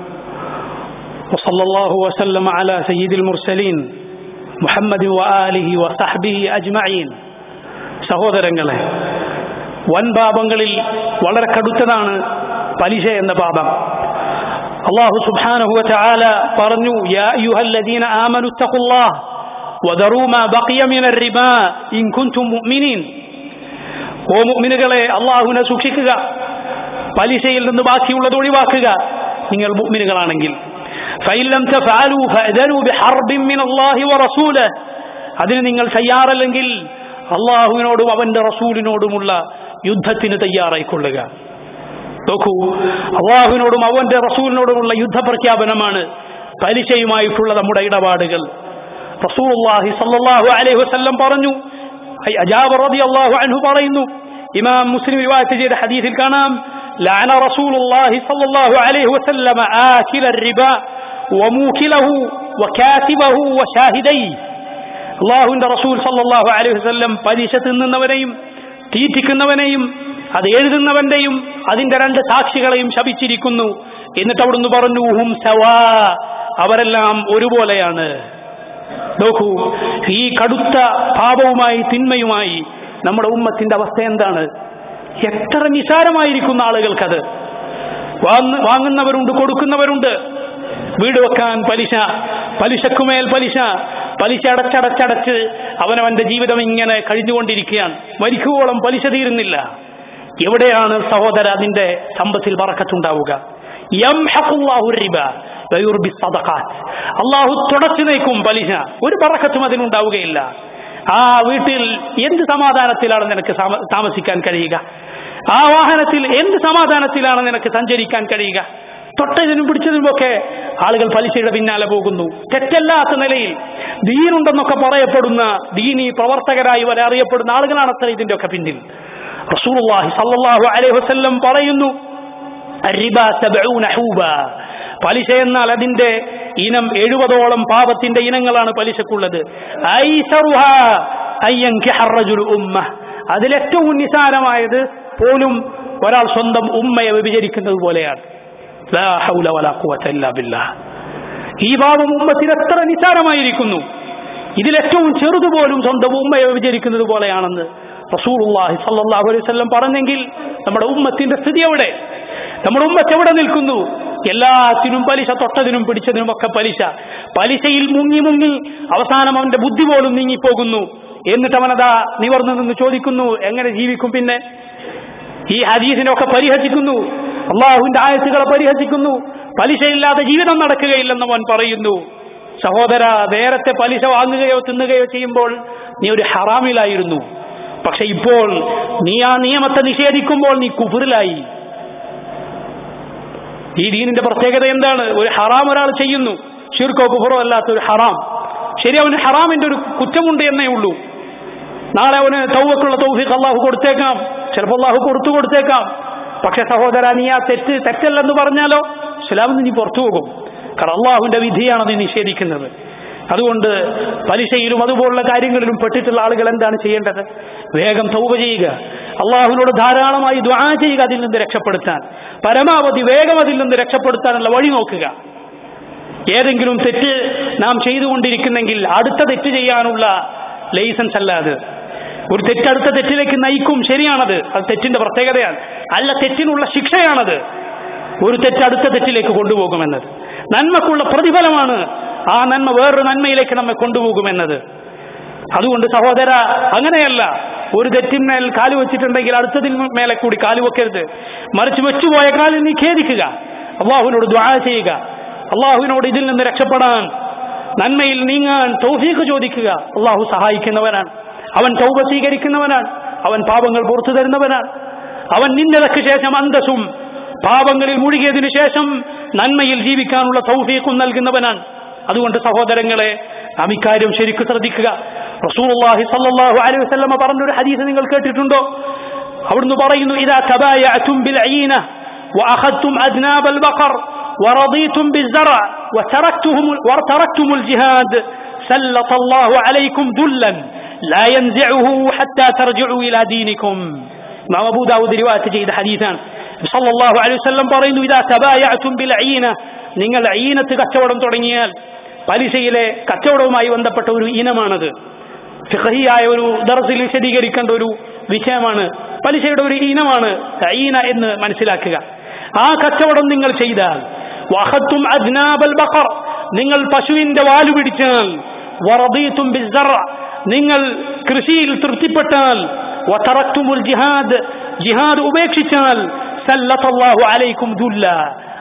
وصلى الله وسلم على سيد المرسلين محمد وآله وصحبه أجمعين സഹോദരങ്ങളെ വൻ പാപങ്ങളിൽ വളരെ കടുത്തതാണ് പലിശ എന്ന പാപം അള്ളാഹു സുബ്ഹാനഹു വതആല പറഞ്ഞു യാ അയ്യുഹല്ലദീന ആമനു തഖുല്ലാഹ് വദറൂ മാ ബഖിയ മിനർ റിബാ ഇൻ കുൻതും മുഅ്മിനീൻ ഓ മുഅ്മിനുകളെ അള്ളാഹുവിനെ സൂക്ഷിക്കുക പലിശയിൽ നിന്ന് ബാക്കിയുള്ളത് ഒഴിവാക്കുക നിങ്ങൾ മുഅ്മിനുകളാണെങ്കിൽ فإن لم تفعلوا فأذنوا بحرب من الله ورسوله അതിന് നിങ്ങൾ തയ്യാറല്ലെങ്കിൽ അള്ളാഹുവിനോടും അവന്റെ റസൂലിനോടുമുള്ള യുദ്ധത്തിന് തയ്യാറായിക്കൊള്ളുക നോക്കൂ അള്ളാഹുവിനോടും അവന്റെ റസൂലിനോടുമുള്ള യുദ്ധപ്രഖ്യാപനമാണ് പലിശയുമായിട്ടുള്ള നമ്മുടെ ഇടപാടുകൾ റസൂലുള്ളാഹി സല്ലല്ലാഹു അലൈഹി വസല്ലം പറഞ്ഞു അജാബ് റളിയല്ലാഹു അൻഹു പറയുന്നു ഇമാം മുസ്ലിം റിവായത്ത് ചെയ്ത ഹദീസിൽ കാണാം لعن رسول الله صلى الله عليه وسلم آكل الربا وموكله وكاتبه وشاهديه അള്ളാഹുവിന്റെ റസൂൽ സല്ലല്ലാഹു അലൈഹി വസല്ലം പലിശ തിന്നുന്നവനെയും തീറ്റിക്കുന്നവനെയും അത് എഴുതുന്നവന്റെയും അതിന്റെ രണ്ട് സാക്ഷികളെയും ശപിച്ചിരിക്കുന്നു എന്നിട്ട് അവിടുന്ന് പറഞ്ഞു ഹും സവാ അവരെല്ലാം ഒരുപോലെയാണ് നോക്കൂ ഈ കടുത്ത പാപവുമായി തിന്മയുമായി നമ്മുടെ ഉമ്മത്തിന്റെ അവസ്ഥ എന്താണ് എത്ര നിസാരമായിരിക്കുന്ന ആളുകൾക്കത് വാങ്ങ- വാങ്ങുന്നവരുണ്ട് കൊടുക്കുന്നവരുണ്ട് വീട് വെക്കാൻ പലിശ പലിശക്കുമേൽ പലിശ പലിശ അടച്ചടച്ചടച്ച് അവനവന്റെ ജീവിതം ഇങ്ങനെ കഴിഞ്ഞുകൊണ്ടിരിക്കുകയാണ് മരിക്കുവോളം പലിശ തീരുന്നില്ല എവിടെയാണ് സഹോദര അതിന്റെ സമ്പത്തിൽ പറക്കത്തുണ്ടാവുക യംഹഖുല്ലാഹു റിബ വയുർബി സദഖാത്ത്. അള്ളാഹു തുടച്ചു നീക്കും പലിശ ഒരു പറക്കത്തും അതിനുണ്ടാവുകയില്ല ആ വീട്ടിൽ എന്ത് സമാധാനത്തിലാണ് നിനക്ക് സാമ- താമസിക്കാൻ കഴിയുക ആ വാഹനത്തിൽ എന്ത് സമാധാനത്തിലാണ് നിനക്ക് സഞ്ചരിക്കാൻ കഴിയുക തൊട്ടതിനും പിടിച്ചതിനുമൊക്കെ ആളുകൾ പലിശയുടെ പിന്നാലെ പോകുന്നു തെറ്റല്ലാത്ത നിലയിൽ ദീനുണ്ടെന്നൊക്കെ പറയപ്പെടുന്ന ദീനി പ്രവർത്തകരായി വരെ അറിയപ്പെടുന്ന ആളുകളാണ് അത്ര ഇതിന്റെ ഒക്കെ പിന്നിൽ റസൂലുള്ളാഹി സല്ലല്ലാഹു അലൈഹി വസല്ലം പറയുന്നു الربا سبعون حوبا പലിശ എന്നാൽ അതിന്റെ ഇനം എഴുപതോളം പാപത്തിന്റെ ഇനങ്ങളാണ് പലിശക്കുള്ളത് ഐസറുഹാ അയ്യൻകിഹ الرجل ഉമ്മ അതിലേറ്റവും നിസാരമായത് പോലും ഒരാൾ സ്വന്തം ഉമ്മയെ വ്യഭിചരിക്കുന്നത് പോലെയാണ് ലാ ഹൗല വലാ ഖുവത ഇല്ലാ ബില്ലാഹ് ഈ പാപം ഉമ്മത്തിന് എത്ര നിസാരമായിരിക്കുന്നു ഇതിലേറ്റവും ചെറുതുപോലും സ്വന്തം ഉമ്മയെ വിചരിക്കുന്നത് പോലെയാണെന്ന് റസൂലുള്ളാഹി സല്ലല്ലാഹു അലൈഹി വസല്ലം പറഞ്ഞെങ്കിൽ നമ്മുടെ ഉമ്മത്തിന്റെ സ്ഥിതി എവിടെ നമ്മുടെ ഉമ്മത്ത് എവിടെ നിൽക്കുന്നു എല്ലാത്തിനും പലിശ തൊട്ടതിനും പിടിച്ചതിനും ഒക്കെ പലിശ പലിശയിൽ മുങ്ങി മുങ്ങി അവസാനം അവന്റെ ബുദ്ധി പോലും നീങ്ങിപ്പോകുന്നു എന്നിട്ട് അവനതാ നിവർന്നു നിന്ന് ചോദിക്കുന്നു എങ്ങനെ ജീവിക്കും പിന്നെ ഈ ഹദീസിനൊക്കെ പരിഹസിക്കുന്നു അള്ളാഹുവിന്റെ ആയത്തുകളെ പരിഹസിക്കുന്നു പലിശയില്ലാതെ ജീവിതം നടക്കുകയില്ലെന്ന് അവൻ പറയുന്നു സഹോദര നേരത്തെ പലിശ വാങ്ങുകയോ തിന്നുകയോ ചെയ്യുമ്പോൾ നീ ഒരു ഹറാമിലായിരുന്നു പക്ഷെ ഇപ്പോൾ നീ ആ നിയമത്തെ നിഷേധിക്കുമ്പോൾ നീ കുഫറിലായി ഈ ദീനിന്റെ പ്രത്യേകത എന്താണ് ഒരു ഹറാം ഒരാൾ ചെയ്യുന്നു ഷിർക്കോ കുഫറോ അല്ലാത്ത ഒരു ഹറാം ശരി അവന് ഹറാമിന്റെ ഒരു കുറ്റമുണ്ട് എന്നേ ഉള്ളൂ നാളെ അവന് തൗവക്കുള്ള തൗഫീഖ് അള്ളാഹു കൊടുത്തേക്കാം ചിലപ്പോൾ അള്ളാഹു കൊടുത്തു കൊടുത്തേക്കാം പക്ഷെ സഹോദര നീ ആ തെറ്റ് തെറ്റല്ലെന്ന് പറഞ്ഞാലോ ഇസ്ലാമിൽ നിന്ന് നീ പുറത്തു പോകും കാരണം അള്ളാഹുവിന്റെ വിധിയാണ് നീ നിഷേധിക്കുന്നത് അതുകൊണ്ട് പലിശയിലും അതുപോലുള്ള കാര്യങ്ങളിലും പെട്ടിട്ടുള്ള ആളുകൾ എന്താണ് ചെയ്യേണ്ടത് വേഗം തൗബ ചെയ്യുക അള്ളാഹുവിനോട് ധാരാളമായി ദ്വാ ചെയ്യുക അതിൽ നിന്ന് രക്ഷപ്പെടുത്താൻ പരമാവധി വേഗം അതിൽ നിന്ന് രക്ഷപ്പെടുത്താനുള്ള വഴി നോക്കുക ഏതെങ്കിലും തെറ്റ് നാം ചെയ്തുകൊണ്ടിരിക്കുന്നെങ്കിൽ അടുത്ത തെറ്റ് ചെയ്യാനുള്ള ലൈസൻസ് അല്ല അത് ഒരു തെറ്റ് അടുത്ത തെറ്റിലേക്ക് നയിക്കും ശരിയാണത് അത് തെറ്റിന്റെ പ്രത്യേകതയാണ് അല്ല തെറ്റിനുള്ള ശിക്ഷയാണത് ഒരു തെറ്റ് അടുത്ത തെറ്റിലേക്ക് കൊണ്ടുപോകുമെന്നത് നന്മക്കുള്ള പ്രതിഫലമാണ് ആ നന്മ വേറൊരു നന്മയിലേക്ക് നമ്മെ കൊണ്ടുപോകുമെന്നത് അതുകൊണ്ട് സഹോദര അങ്ങനെയല്ല ഒരു തെറ്റിന്മേൽ കാല് വെച്ചിട്ടുണ്ടെങ്കിൽ അടുത്തതിന് മേലെ കൂടി കാല് വെക്കരുത് മറിച്ച് വെച്ചുപോയ കാലിൽ നീ ഖേദിക്കുക അള്ളാഹുവിനോട് ദ്വാ ചെയ്യുക അള്ളാഹുവിനോട് ഇതിൽ നിന്ന് രക്ഷപ്പെടാൻ നന്മയിൽ നീങ്ങാൻ തൗഫീഖ് ചോദിക്കുക അള്ളാഹു സഹായിക്കുന്നവനാണ് അവൻ തൗബ സ്വീകരിക്കുന്നവനാണ് അവൻ പാപങ്ങൾ പുറത്തു തരുന്നവനാണ് അവൻ നിന്നതക്ക് ശേഷം അന്തസ്സും പാപങ്ങളിൽ മുഴുകിയതിനു ശേഷം നന്മയിൽ ജീവിക്കാനുള്ള തൗഫീഖും നൽകുന്നവനാണ് അതുകൊണ്ട് സഹോദരങ്ങളെ നാം ഇക്കാര്യം ശരിക്കും ശ്രദ്ധിക്കുക റസൂലുള്ളാഹി സല്ലല്ലാഹു അലൈഹി വസല്ലമ പറഞ്ഞൊരു ഹദീസ് നിങ്ങൾ കേട്ടിട്ടുണ്ടോ അവിടുന്ന് പറയുന്നു ഇദാ തബായഅതും ബിൽ അയീന وأخذتم أذناب البقر ورضيتم بالزرع وتركتهم وتركتم الجهاد سلط الله عليكم ذلا لا ينزعه حتى ترجعوا إلى دينكم ما أبو داود رواية جيد حديثا صلى الله عليه وسلم പറയുന്നു إذا تبايعتم بالعينة നിങ്ങൾ ഈനത്ത് കച്ചവടം തുടങ്ങിയാൽ പലിശയിലെ കച്ചവടവുമായി ബന്ധപ്പെട്ട ഒരു ഇനമാണത് ഫിഖഹിയായ ഒരു ദർസിൽ വിശദീകരിക്കേണ്ട ഒരു വിഷയമാണ് പലിശയുടെ ഒരു ഇനമാണ് ഈന എന്ന് മനസ്സിലാക്കുക ആ കച്ചവടം നിങ്ങൾ ചെയ്താൽ വഹത്തും അജ്നാബൽ ബഖർ നിങ്ങൾ പശുവിന്റെ വാലു പിടിച്ചാൽ വറദീതും ബിസ്സറ നിങ്ങൾ കൃഷിയിൽ തൃപ്തിപ്പെട്ടാൽ വതറക്തുമുൽ ജിഹാദ് ജിഹാദ് ഉപേക്ഷിച്ചാൽ സല്ലത്തല്ലാഹു അലൈക്കും ദുല്ല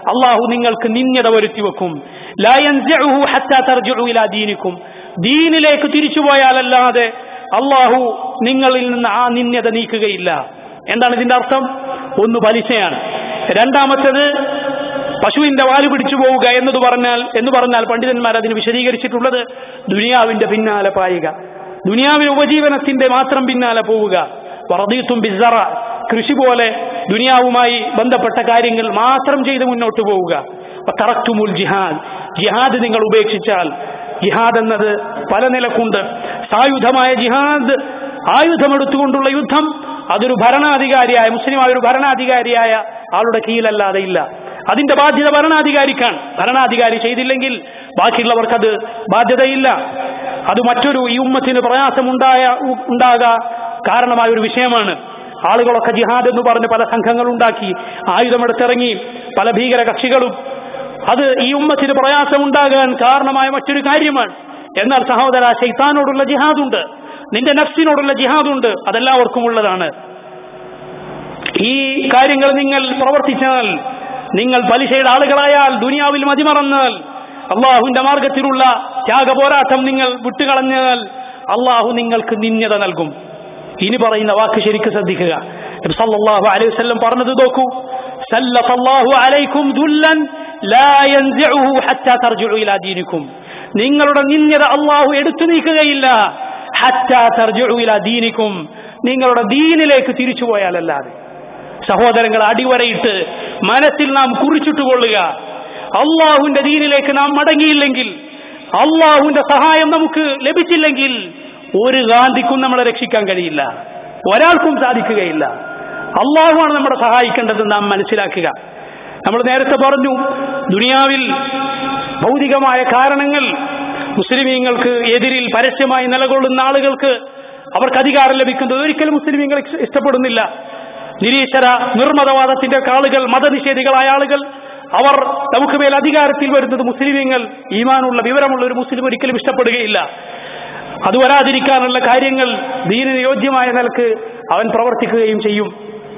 അള്ളാഹു നിങ്ങൾക്ക് നിന്യത വരുത്തി വെക്കും ലാ യൻസിഉഹു ഹത്താ തർജിഉ ഇലാ ദീനിക്കും ദീനിലേക്ക് തിരിച്ചുപോയാലല്ലാതെ അള്ളാഹു നിങ്ങളിൽ നിന്ന് ആ നിന്യത നീക്കുകയില്ല എന്താണ് ഇതിന്റെ അർത്ഥം ഒന്ന് പലിശയാണ് രണ്ടാമത്തേത് പശുവിന്റെ വാല് പിടിച്ചു പോവുക എന്നത് പറഞ്ഞാൽ എന്ന് പറഞ്ഞാൽ പണ്ഡിതന്മാർ അതിന് വിശദീകരിച്ചിട്ടുള്ളത് ദുനിയാവിന്റെ പിന്നാലെ പായുക ദുനിയാവിന് ഉപജീവനത്തിന്റെ മാത്രം പിന്നാലെ പോവുക വറദീത്തും ബിസറ കൃഷി പോലെ ദുനിയാവുമായി ബന്ധപ്പെട്ട കാര്യങ്ങൾ മാത്രം ചെയ്ത് മുന്നോട്ട് പോവുക തറക്തുമുൽ ജിഹാദ് ജിഹാദ് നിങ്ങൾ ഉപേക്ഷിച്ചാൽ ജിഹാദ് എന്നത് പല നിലക്കുണ്ട് സായുധമായ ജിഹാദ് ആയുധമെടുത്തുകൊണ്ടുള്ള യുദ്ധം അതൊരു ഭരണാധികാരിയായ മുസ്ലിമായ ഒരു ഭരണാധികാരിയായ ആളുടെ കീഴിലല്ലാതെ ഇല്ല അതിന്റെ ബാധ്യത ഭരണാധികാരിക്കാണ് ഭരണാധികാരി ചെയ്തില്ലെങ്കിൽ ബാക്കിയുള്ളവർക്കത് ബാധ്യതയില്ല അത് മറ്റൊരു ഈ ഉമ്മത്തിന് പ്രയാസമുണ്ടായ ഉണ്ടാകാ കാരണമായ ഒരു വിഷയമാണ് ആളുകളൊക്കെ ജിഹാദ് എന്ന് പറഞ്ഞ് പല സംഘങ്ങൾ ഉണ്ടാക്കി ആയുധമെടുത്തിറങ്ങി പല ഭീകര കക്ഷികളും അത് ഈ ഉമ്മത്തിന് പ്രയാസമുണ്ടാകാൻ കാരണമായ മറ്റൊരു കാര്യമാണ് എന്നാൽ സഹോദര ശൈത്താനോടുള്ള ജിഹാദുണ്ട് നിന്റെ നഫ്സിനോടുള്ള ജിഹാദുണ്ട് അതെല്ലാവർക്കും ഉള്ളതാണ് ഈ കാര്യങ്ങൾ നിങ്ങൾ പ്രവർത്തിച്ചാൽ നിങ്ങൾ പലിശയുടെ ആളുകളായാൽ ദുനിയാവിൽ മതിമറന്നാൽ അള്ളാഹുവിന്റെ മാർഗത്തിലുള്ള ത്യാഗ പോരാട്ടം നിങ്ങൾ വിട്ടുകളഞ്ഞാൽ അള്ളാഹു നിങ്ങൾക്ക് നിന്യത നൽകും ഇനി പറയുന്ന വാക്ക് ശരിക്കും ശ്രദ്ധിക്കുക സല്ലല്ലാഹു അലൈഹി വസല്ലം പറഞ്ഞത് നോക്കൂ സല്ലല്ലാഹു അലൈക്കും ദുല്ലൻ ലാ യൻസിഉഹു ഹത്താ തർജിഉ ഇലാ ദീനിക്കും നിങ്ങളുടെ നിന്യത അള്ളാഹു എടുത്തു നീക്കുകയില്ല ഹത്താ തർജിഉ ഇലാ ദീനിക്കും നിങ്ങളുടെ ദീനിലേക്ക് തിരിച്ചു പോയാലല്ലാതെ സഹോദരങ്ങൾ അടിവരയിട്ട് മനസ്സിൽ നാം കുറിച്ചിട്ടുകൊള്ളുക അള്ളാഹുവിന്റെ ദീനിലേക്ക് നാം മടങ്ങിയില്ലെങ്കിൽ അള്ളാഹുവിന്റെ സഹായം നമുക്ക് ലഭിച്ചില്ലെങ്കിൽ ഒരു ഗാന്ധിക്കും നമ്മളെ രക്ഷിക്കാൻ കഴിയില്ല ഒരാൾക്കും സാധിക്കുകയില്ല അള്ളാഹുവാണ് നമ്മളെ സഹായിക്കേണ്ടത് നാം മനസ്സിലാക്കുക നമ്മൾ നേരത്തെ പറഞ്ഞു ദുനിയാവിൽ ഭൗതികമായ കാരണങ്ങൾ മുസ്ലിമീങ്ങൾക്ക് എതിരിൽ പരസ്യമായി നിലകൊള്ളുന്ന ആളുകൾക്ക് അവർക്ക് അധികാരം ലഭിക്കുന്നത് ഒരിക്കലും മുസ്ലിമീങ്ങൾ ഇഷ്ടപ്പെടുന്നില്ല നിരീശ്വര നിർമ്മതവാദത്തിന്റെ ആളുകൾ മതനിഷേധികളായ ആളുകൾ അവർ നമുക്ക് മേൽ അധികാരത്തിൽ വരുന്നത് മുസ്ലിമീങ്ങൾ ഈമാനുള്ള വിവരമുള്ള ഒരു മുസ്ലിം ഒരിക്കലും ഇഷ്ടപ്പെടുകയില്ല അത് വരാതിരിക്കാനുള്ള കാര്യങ്ങൾ ദീനിന് യോജ്യമായ നിലക്ക് അവൻ പ്രവർത്തിക്കുകയും ചെയ്യും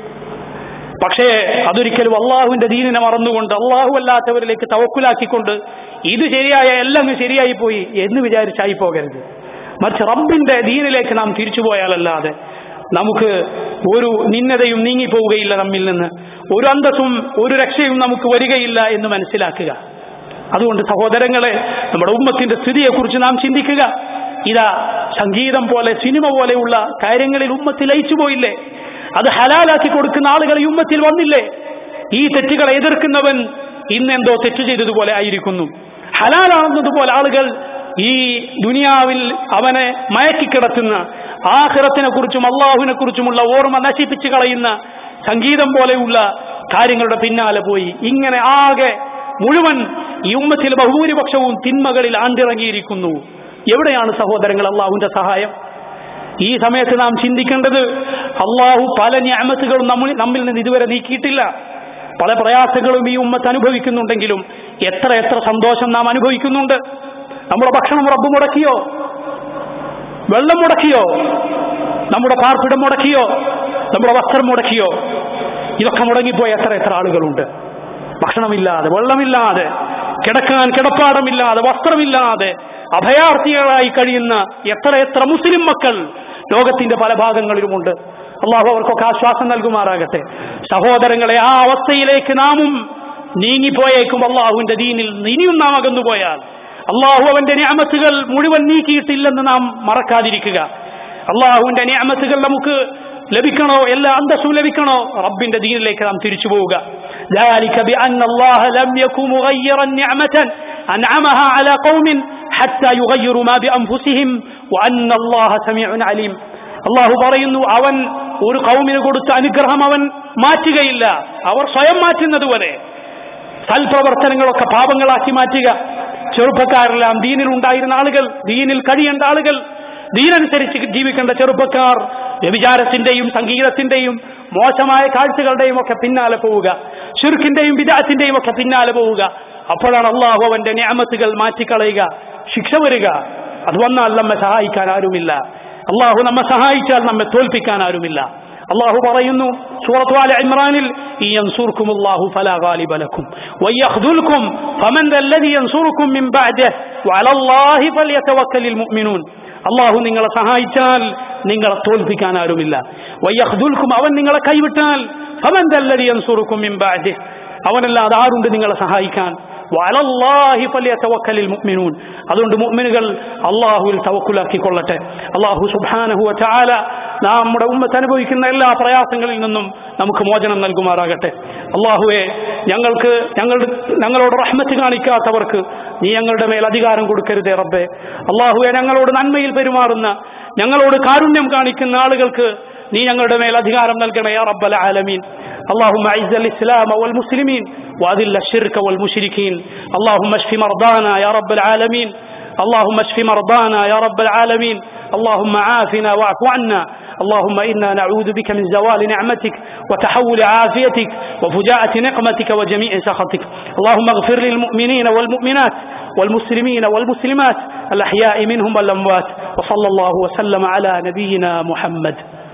പക്ഷേ അതൊരിക്കലും അള്ളാഹുവിന്റെ ദീനിനെ മറന്നുകൊണ്ട് അള്ളാഹു അല്ലാത്തവരിലേക്ക് തവക്കുലാക്കിക്കൊണ്ട് ഇത് ശരിയായ എല്ലാം ശരിയായി പോയി എന്ന് വിചാരിച്ചായി പോകരുത് മറിച്ച് റബ്ബിന്റെ ദീനിലേക്ക് നാം തിരിച്ചു പോയാലല്ലാതെ നമുക്ക് ഒരു നിന്നതയും നീങ്ങിപ്പോവുകയില്ല നമ്മിൽ നിന്ന് ഒരു അന്തസ്സും ഒരു രക്ഷയും നമുക്ക് വരികയില്ല എന്ന് മനസ്സിലാക്കുക അതുകൊണ്ട് സഹോദരങ്ങളെ നമ്മുടെ ഉമ്മത്തിന്റെ സ്ഥിതിയെക്കുറിച്ച് നാം ചിന്തിക്കുക ഇതാ സംഗീതം പോലെ സിനിമ പോലെയുള്ള കാര്യങ്ങളിൽ ഉമ്മത്തിൽ ലയിച്ചു പോയില്ലേ അത് ഹലാലാക്കി കൊടുക്കുന്ന ആളുകൾ ഈ ഉമ്മത്തിൽ വന്നില്ലേ ഈ തെറ്റുകളെ എതിർക്കുന്നവൻ ഇന്നെന്തോ തെറ്റ് ചെയ്തതുപോലെ ആയിരിക്കുന്നു ഹലാലാണെന്നതുപോലെ ആളുകൾ ഈ ദുനിയാവിൽ അവനെ മയക്കിക്കിടത്തുന്ന ആഹ്റത്തിനെ കുറിച്ചും അള്ളാഹുവിനെ കുറിച്ചുമുള്ള ഓർമ്മ നശിപ്പിച്ചു കളയുന്ന സംഗീതം പോലെയുള്ള കാര്യങ്ങളുടെ പിന്നാലെ പോയി ഇങ്ങനെ ആകെ മുഴുവൻ ഈ ഉമ്മത്തിൽ ബഹുഭൂരിപക്ഷവും തിന്മകളിൽ ആണ്ടിറങ്ങിയിരിക്കുന്നു എവിടെയാണ് സഹോദരങ്ങൾ അള്ളാഹുവിന്റെ സഹായം ഈ സമയത്ത് നാം ചിന്തിക്കേണ്ടത് അള്ളാഹു പല ഞാമത്തുകളും നമ്മൾ നമ്മിൽ നിന്ന് ഇതുവരെ നീക്കിയിട്ടില്ല പല പ്രയാസങ്ങളും ഈ ഉമ്മത്ത് അനുഭവിക്കുന്നുണ്ടെങ്കിലും എത്ര എത്ര സന്തോഷം നാം അനുഭവിക്കുന്നുണ്ട് നമ്മുടെ ഭക്ഷണം റബ്ബ് മുടക്കിയോ വെള്ളം മുടക്കിയോ നമ്മുടെ പാർപ്പിടം മുടക്കിയോ നമ്മുടെ വസ്ത്രം മുടക്കിയോ ഇതൊക്കെ മുടങ്ങിപ്പോയ എത്ര എത്ര ആളുകളുണ്ട് ഭക്ഷണമില്ലാതെ വെള്ളമില്ലാതെ കിടക്കാൻ കിടപ്പാടമില്ലാതെ വസ്ത്രമില്ലാതെ അഭയാർത്ഥികളായി കഴിയുന്ന എത്ര എത്ര മുസ്ലിം മക്കൾ ലോകത്തിന്റെ പല ഭാഗങ്ങളിലുമുണ്ട് അള്ളാഹു അവർക്കൊക്കെ ആശ്വാസം നൽകുമാറാകട്ടെ സഹോദരങ്ങളെ ആ അവസ്ഥയിലേക്ക് നാമും നീങ്ങിപ്പോയേക്കും അള്ളാഹുവിന്റെ ദീനിൽ ഇനിയും നാം അകന്നുപോയാൽ അള്ളാഹു അവന്റെ ഞാമത്തുകൾ മുഴുവൻ നീക്കിയിട്ടില്ലെന്ന് നാം മറക്കാതിരിക്കുക അള്ളാഹുവിന്റെ ഞാമത്തുകൾ നമുക്ക് ലഭിക്കണോ എല്ലാ അന്തസ്സും ലഭിക്കണോ റബ്ബിന്റെ ദീനിലേക്ക് നാം തിരിച്ചു പോവുക ذلك بأن الله لم يكن مغيرا نعمة أنعمها على قوم حتى يغيروا ما بأنفسهم وأن الله سميع عليم അള്ളാഹു പറയുന്നു അവൻ ഒരു കൗമിന് കൊടുത്ത അനുഗ്രഹം അവൻ മാറ്റുകയില്ല അവർ സ്വയം മാറ്റുന്നത് പോലെ സൽപ്രവർത്തനങ്ങളൊക്കെ പാപങ്ങളാക്കി മാറ്റുക ചെറുപ്പക്കാരെല്ലാം ദീനിൽ ഉണ്ടായിരുന്ന ആളുകൾ ദീനിൽ കഴിയേണ്ട ആളുകൾ ദീനനുസരിച്ച് ജീവിക്കേണ്ട ചെറുപ്പക്കാർ വ്യഭിചാരത്തിന്റെയും സംഗീതത്തിന്റെയും മോശമായ കാഴ്ചകളുടെയും ഒക്കെ പിന്നാലെ പോവുക ഷിർക്കിന്റെയും വിദാത്തിന്റെയും ഒക്കെ പിന്നാലെ പോവുക അപ്പോഴാണ് അള്ളാഹു അവന്റെ ഞാമത്തുകൾ മാറ്റിക്കളയുക ശിക്ഷ വരിക അത് വന്നാൽ നമ്മെ സഹായിക്കാൻ ആരുമില്ല അള്ളാഹു നമ്മെ സഹായിച്ചാൽ നമ്മെ തോൽപ്പിക്കാൻ ആരുമില്ല അള്ളാഹു പറയുന്നു സൂറത്ത് ആല ഇമ്രാനിൽ ഈ യൻസൂർക്കും അല്ലാഹു ഫലാ ഗാലിബ ലക്കും വയഖ്ദുൽക്കും ഫമൻ ദല്ലദി യൻസൂർക്കും മിൻ ബഅദിഹി വഅലല്ലാഹി ഫൽയതവക്കലിൽ മുഅ്മിനൂൻ അള്ളാഹു നിങ്ങളെ സഹായിച്ചാൽ നിങ്ങളെ തോൽപ്പിക്കാൻ ആരുമില്ല വയ്യഹ്ദുൽക്കും അവൻ നിങ്ങളെ കൈവിട്ടാൽ അവൻ ദല്ലദി യൻസൂറുക്കും മിൻ ബഅദിഹി അവനല്ലാതെ ആരുണ്ട് നിങ്ങളെ സഹായിക്കാൻ വലല്ലാഹി ഫലിയതവക്കലിൽ മുഅ്മിനൂൻ അതുകൊണ്ട് മുഅ്മിനുകൾ അള്ളാഹുവിൽ തവക്കുലാക്കി കൊള്ളട്ടെ അള്ളാഹു സുബ്ഹാനഹു വതആല നമ്മുടെ ഉമ്മത്ത് അനുഭവിക്കുന്ന എല്ലാ പ്രയാസങ്ങളിൽ നിന്നും നമുക്ക് മോചനം നൽകുമാറാകട്ടെ അള്ളാഹുവെ ഞങ്ങൾക്ക് ഞങ്ങളുടെ ഞങ്ങളോട് റഹ്മത്ത് കാണിക്കാത്തവർക്ക് നീ ഞങ്ങളുടെ മേൽ അധികാരം കൊടുക്കരുതേ റബ്ബെ അള്ളാഹുവെ ഞങ്ങളോട് നന്മയിൽ പെരുമാറുന്ന ഞങ്ങളോട് കാരുണ്യം കാണിക്കുന്ന ആളുകൾക്ക് നീ ഞങ്ങളുടെ മേൽ അധികാരം നൽകണേ യാ റബ്ബൽ ആലമീൻ اللهم اعز الاسلام والمسلمين واذل الشرك والمشركين اللهم اشف مرضانا يا رب العالمين اللهم اشف مرضانا يا رب العالمين اللهم عافنا واعف عنا اللهم انا نعوذ بك من زوال نعمتك وتحول عافيتك وفجاءة نقمتك وجميع سخطك اللهم اغفر للمؤمنين والمؤمنات والمسلمين والمسلمات الاحياء منهم والاموات وصلى الله وسلم على نبينا محمد